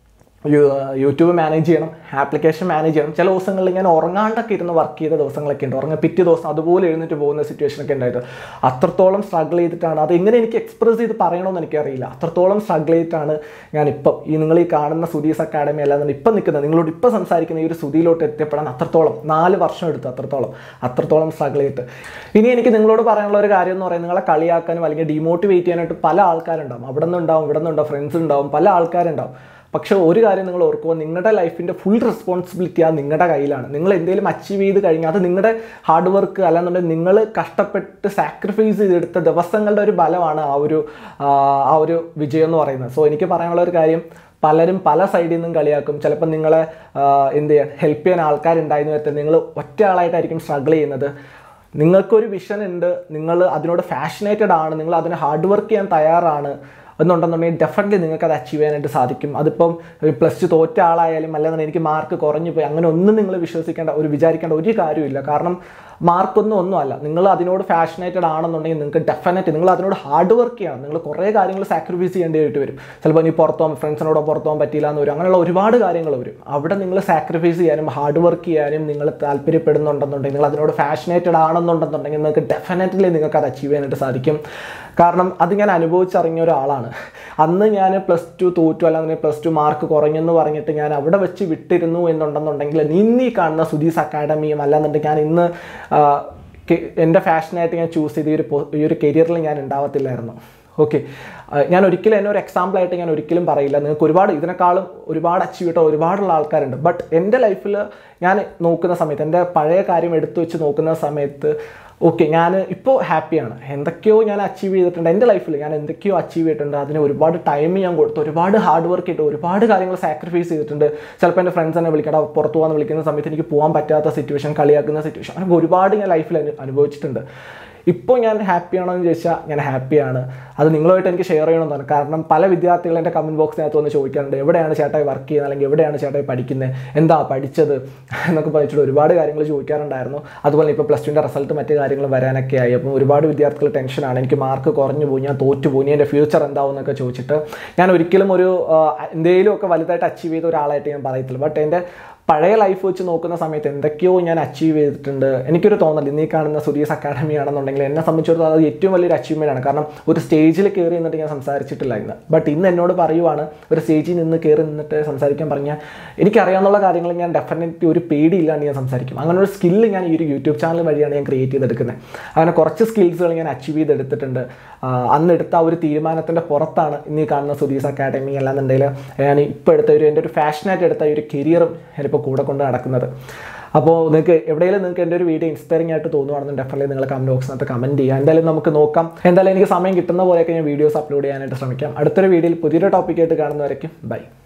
യു- യൂട്യൂബ് മാനേജ് ചെയ്യണം ആപ്ലിക്കേഷൻ മാനേജ് ചെയ്യണം ചില ദിവസങ്ങളിൽ ഞാൻ ഉറങ്ങാണ്ടൊക്കെ ഇരുന്ന് വർക്ക് ചെയ്ത ദിവസങ്ങളൊക്കെ ഉണ്ട് ഉറങ്ങാൻ പിറ്റേ ദിവസം അതുപോലെ എഴുന്നേറ്റ് പോകുന്ന സിറ്റുവേഷൻ ഒക്കെ ഉണ്ടായിട്ട് അത്രത്തോളം സ്ട്രഗിൾ ചെയ്തിട്ടാണ് അത് എങ്ങനെ എനിക്ക് എക്സ്പ്രസ് ചെയ്ത് പറയണമെന്ന് എനിക്കറിയില്ല അത്രത്തോളം സ്ട്രഗിൾ ചെയ്തിട്ടാണ് ഞാൻ ഇപ്പം ഈ നിങ്ങൾ ഈ കാണുന്ന സുധീസ് അക്കാഡമി അല്ലാതെ ഇപ്പം നിൽക്കുന്നത് നിങ്ങളോട് ഇപ്പം സംസാരിക്കുന്ന ഈ ഒരു സുധിയിലോട്ട് എത്തിയപ്പെടാൻ അത്രത്തോളം നാല് വർഷം എടുത്തു അത്രത്തോളം അത്രത്തോളം സ്ട്രഗിൾ ചെയ്തിട്ട് ഇനി എനിക്ക് നിങ്ങളോട് പറയാനുള്ള ഒരു കാര്യം എന്ന് പറയുന്നത് നിങ്ങളെ കളിയാക്കാനും അല്ലെങ്കിൽ ഡിമോട്ടിവേറ്റ് ചെയ്യാനായിട്ട് പല ആൾക്കാരുണ്ടാവും അവിടെ നിന്നുണ്ടാവും ഇവിടെ നിന്നുണ്ടാവും ഫ്രണ്ട്സ് ഉണ്ടാവും പല ആൾക്കാരുണ്ടാവും പക്ഷേ ഒരു കാര്യം നിങ്ങൾ ഓർക്കുക നിങ്ങളുടെ ലൈഫിൻ്റെ ഫുൾ റെസ്പോൺസിബിലിറ്റി ആ നിങ്ങളുടെ കയ്യിലാണ് നിങ്ങൾ എന്തെങ്കിലും അച്ചീവ് ചെയ്ത് കഴിഞ്ഞാൽ അത് നിങ്ങളുടെ ഹാർഡ് വർക്ക് അല്ലാന്നുണ്ടെങ്കിൽ നിങ്ങൾ കഷ്ടപ്പെട്ട് സാക്രിഫൈസ് ചെയ്തെടുത്ത ദിവസങ്ങളുടെ ഒരു ബലമാണ് ആ ഒരു ആ, ആ ഒരു വിജയം എന്ന് പറയുന്നത് സോ എനിക്ക് പറയാനുള്ള ഒരു കാര്യം പലരും പല സൈഡിൽ നിന്നും കളിയാക്കും ചിലപ്പോൾ നിങ്ങളെ ആ, എന്ത് ചെയ്യാൻ ഹെൽപ്പ് ചെയ്യാൻ ആൾക്കാരുണ്ടായിരുന്നു വരട്ടെ നിങ്ങൾ ഒറ്റ ആളായിട്ടായിരിക്കും സ്ട്രഗിൾ ചെയ്യുന്നത് നിങ്ങൾക്കൊരു വിഷൻ ഉണ്ട് നിങ്ങൾ അതിനോട് ഫാഷനേറ്റഡ് ആണ് നിങ്ങൾ അതിന് ഹാർഡ് വർക്ക് ചെയ്യാൻ തയ്യാറാണ് എന്നുണ്ടെന്നുണ്ടെങ്കിൽ ഡെഫിനറ്റ്ലി നിങ്ങൾക്ക് അത് അച്ചീവ് ചെയ്യാനായിട്ട് സാധിക്കും അതിപ്പം പ്ലസ് ടു തോറ്റ ആളായാലും അല്ലാതെ എനിക്ക് മാർക്ക് കുറഞ്ഞു പോയി അങ്ങനെ ഒന്നും നിങ്ങൾ വിശ്വസിക്കേണ്ട ഒരു വിചാരിക്കേണ്ട ഒരു കാര്യമില്ല കാരണം മാർക്കൊന്നും ഒന്നുമല്ല നിങ്ങൾ അതിനോട് ഫാഷനേറ്റഡ് ആണെന്നുണ്ടെങ്കിൽ നിങ്ങൾക്ക് ഡെഫിനറ്റ് നിങ്ങൾ അതിനോട് ഹാർഡ് വർക്ക് ചെയ്യണം നിങ്ങൾ കുറേ കാര്യങ്ങൾ സാക്രിഫൈസ് ചെയ്യേണ്ടതായിട്ട് വരും ചിലപ്പോൾ ഇനി പുറത്തു പോകാൻ ഫ്രണ്ട്സിനോട് പുറത്തു പോകാൻ പറ്റില്ല എന്ന് വരും അങ്ങനെയുള്ള ഒരുപാട് കാര്യങ്ങൾ വരും അവിടെ നിങ്ങൾ സാക്രിഫൈസ് ചെയ്യാനും ഹാർഡ് വർക്ക് ചെയ്യാനും നിങ്ങൾ താല്പര്യപ്പെടുന്നുണ്ടെന്നുണ്ടെങ്കിൽ നിങ്ങൾ അതിനോട് ഫാഷനേറ്റഡ് ആണെന്നുണ്ടെന്നുണ്ടെങ്കിൽ നിങ്ങൾക്ക് ഡെഫിനറ്റ്ലി നിങ്ങൾക്ക് അത് അച്ചീവ് ചെയ്യാനായിട്ട് സാധിക്കും കാരണം അത് ഞാൻ അനുഭവിച്ചറിഞ്ഞ ഒരാളാണ് അന്ന് ഞാൻ പ്ലസ് ടു തോറ്റു അല്ലാതെ പ്ലസ് ടു മാർക്ക് കുറഞ്ഞെന്ന് പറഞ്ഞിട്ട് ഞാൻ അവിടെ വെച്ച് വിട്ടിരുന്നു എന്നുണ്ടെന്നുണ്ടെങ്കിൽ ഇന്ന് ഈ കാണുന്ന സുധീസ് അക്കാഡമിയും അല്ലാന്നുണ്ടെങ്കിൽ ഞാൻ ഇന്ന് ആ, കെ- എൻ്റെ ഫാഷനായിട്ട് ഞാൻ ചൂസ് ചെയ്ത ഈ ഒരു പൊ- ഈ ഒരു കരിയറിൽ ഞാൻ ഉണ്ടാവത്തില്ലായിരുന്നു ഓക്കെ ഞാൻ ഒരിക്കലും എന്നെ ഒരു എക്സാമ്പിളായിട്ട് ഞാൻ ഒരിക്കലും പറയില്ല നിങ്ങൾക്ക് ഒരുപാട് ഇതിനേക്കാളും ഒരുപാട് അച്ചീവ് ചെയ്ത ഒരുപാടുള്ള ആൾക്കാരുണ്ട് ബട്ട് എൻ്റെ ലൈഫിൽ ഞാൻ നോക്കുന്ന സമയത്ത് എൻ്റെ പഴയ കാര്യം എടുത്തു വെച്ച് നോക്കുന്ന സമയത്ത് ഓക്കെ ഞാൻ ഇപ്പോൾ ഹാപ്പിയാണ് എന്തൊക്കെയോ ഞാൻ അച്ചീവ് ചെയ്തിട്ടുണ്ട് എൻ്റെ ലൈഫിൽ ഞാൻ എന്തൊക്കെയോ അച്ചീവ് ചെയ്തിട്ടുണ്ട് അതിന് ഒരുപാട് ടൈം ഞാൻ കൊടുത്തു ഒരുപാട് ഹാർഡ് വർക്ക് ചെയ്തിട്ട് ഒരുപാട് കാര്യങ്ങൾ സാക്രിഫൈസ് ചെയ്തിട്ടുണ്ട് ചിലപ്പോൾ എൻ്റെ ഫ്രണ്ട്സ് എന്നെ വിളിക്കട പുറത്തു പോകാൻ വിളിക്കുന്ന സമയത്ത് എനിക്ക് പോകാൻ പറ്റാത്ത സിറ്റുവേഷൻ കളിയാക്കുന്ന സിറ്റുവേഷൻ അങ്ങനെ ഒരുപാട് ഞാൻ ലൈഫിൽ അനുഭവിച്ചിട്ടുണ്ട് ഇപ്പോൾ ഞാൻ ഹാപ്പിയാണോ എന്ന് ചോദിച്ചാൽ ഞാൻ ഹാപ്പിയാണ് അത് നിങ്ങളുമായിട്ട് എനിക്ക് ഷെയർ ചെയ്യണമെന്ന് തോന്നുന്നു കാരണം പല വിദ്യാർത്ഥികൾ എൻ്റെ കമൻറ്റ് ബോക്സിനകത്ത് വന്ന് ചോദിക്കാറുണ്ട് എവിടെയാണ് ചേട്ടായി വർക്ക് ചെയ്യുന്നത് അല്ലെങ്കിൽ എവിടെയാണ് ചേട്ടായി പഠിക്കുന്നത് എന്താ പഠിച്ചത് എന്നൊക്കെ പറഞ്ഞിട്ട് ഒരുപാട് കാര്യങ്ങൾ ചോദിക്കാറുണ്ടായിരുന്നു അതുപോലെ ഇപ്പോൾ പ്ലസ് ടുവിൻ്റെ റിസൾട്ട് മറ്റു കാര്യങ്ങൾ വരാനൊക്കെ ആയി അപ്പം ഒരുപാട് വിദ്യാർത്ഥികൾ ടെൻഷനാണ് എനിക്ക് മാർക്ക് കുറഞ്ഞു പോയി ഞാൻ തോറ്റു പോയി എൻ്റെ ഫ്യൂച്ചർ എന്താവും എന്നൊക്കെ ചോദിച്ചിട്ട് ഞാൻ ഒരിക്കലും ഒരു എന്തെങ്കിലും ഒക്കെ വലുതായിട്ട് അച്ചീവ് ചെയ്ത ഒരാളായിട്ട് ഞാൻ പറയത്തില്ല ബട്ട് എൻ്റെ പഴയ ലൈഫ് വെച്ച് നോക്കുന്ന സമയത്ത് എന്തൊക്കെയോ ഞാൻ അച്ചീവ് ചെയ്തിട്ടുണ്ട് എനിക്കൊരു തോന്നൽ ഇന്നീ കാണുന്ന സുരീസ് അക്കാഡമി ആണെന്നുണ്ടെങ്കിൽ എന്നെ സംബന്ധിച്ചിടത്തോളം അത് ഏറ്റവും വലിയൊരു അച്ചീവ്മെൻ്റ് ആണ് കാരണം ഒരു സ്റ്റേജിൽ കയറി നിന്നിട്ട് ഞാൻ സംസാരിച്ചിട്ടില്ല ഇന്ന് ബട്ട് ഇന്ന് എന്നോട് പറയുവാണ് ഒരു സ്റ്റേജിൽ നിന്ന് കയറി നിന്നിട്ട് സംസാരിക്കാൻ പറഞ്ഞാൽ എനിക്കറിയാവുന്ന കാര്യങ്ങൾ ഞാൻ ഡെഫിനറ്റ്ലി ഒരു പേടിയില്ലാണ്ട് ഞാൻ സംസാരിക്കും അങ്ങനെ ഒരു സ്കില്ല് ഞാൻ ഈ ഒരു യൂട്യൂബ് ചാനൽ വഴിയാണ് ഞാൻ ക്രിയേറ്റ് ചെയ്തെടുക്കുന്നത് അങ്ങനെ കുറച്ച് സ്കിൽസുകൾ ഞാൻ അച്ചീവ് ചെയ്തെടുത്തിട്ടുണ്ട് അന്ന് എടുത്ത ആ ഒരു തീരുമാനത്തിൻ്റെ പുറത്താണ് ഇന്ന് ഈ കാണുന്ന സുദീസ് അക്കാഡമി അല്ലാന്നുണ്ടെങ്കിൽ ഞാൻ ഇപ്പോൾ എടുത്ത ഒരു എൻ്റെ ഒരു ഫാഷനായിട്ട് എടുത്ത ഒരു കരിയറും ഞാനിപ്പോൾ കൂടെ കൊണ്ട് നടക്കുന്നത് അപ്പോൾ നിങ്ങൾക്ക് എവിടെയെങ്കിലും നിങ്ങൾക്ക് എൻ്റെ ഒരു വീഡിയോ ഇൻസ്പയറിംഗ് ആയിട്ട് തോന്നുവാണെന്ന് ഡെഫിനറ്റ്ലി നിങ്ങൾ കമൻറ്റ് ബോക്സിനകത്ത് കമൻറ്റ് ചെയ്യുക എന്തായാലും നമുക്ക് നോക്കാം എന്തായാലും എനിക്ക് സമയം കിട്ടുന്ന പോലെയൊക്കെ ഞാൻ വീഡിയോസ് അപ്ലോഡ് ചെയ്യാനായിട്ട് ശ്രമിക്കാം അടുത്തൊരു വീഡിയോയിൽ പുതിയൊരു ടോപ്പിക്കായിട്ട് കാണുന്നവരേക്കും ബൈ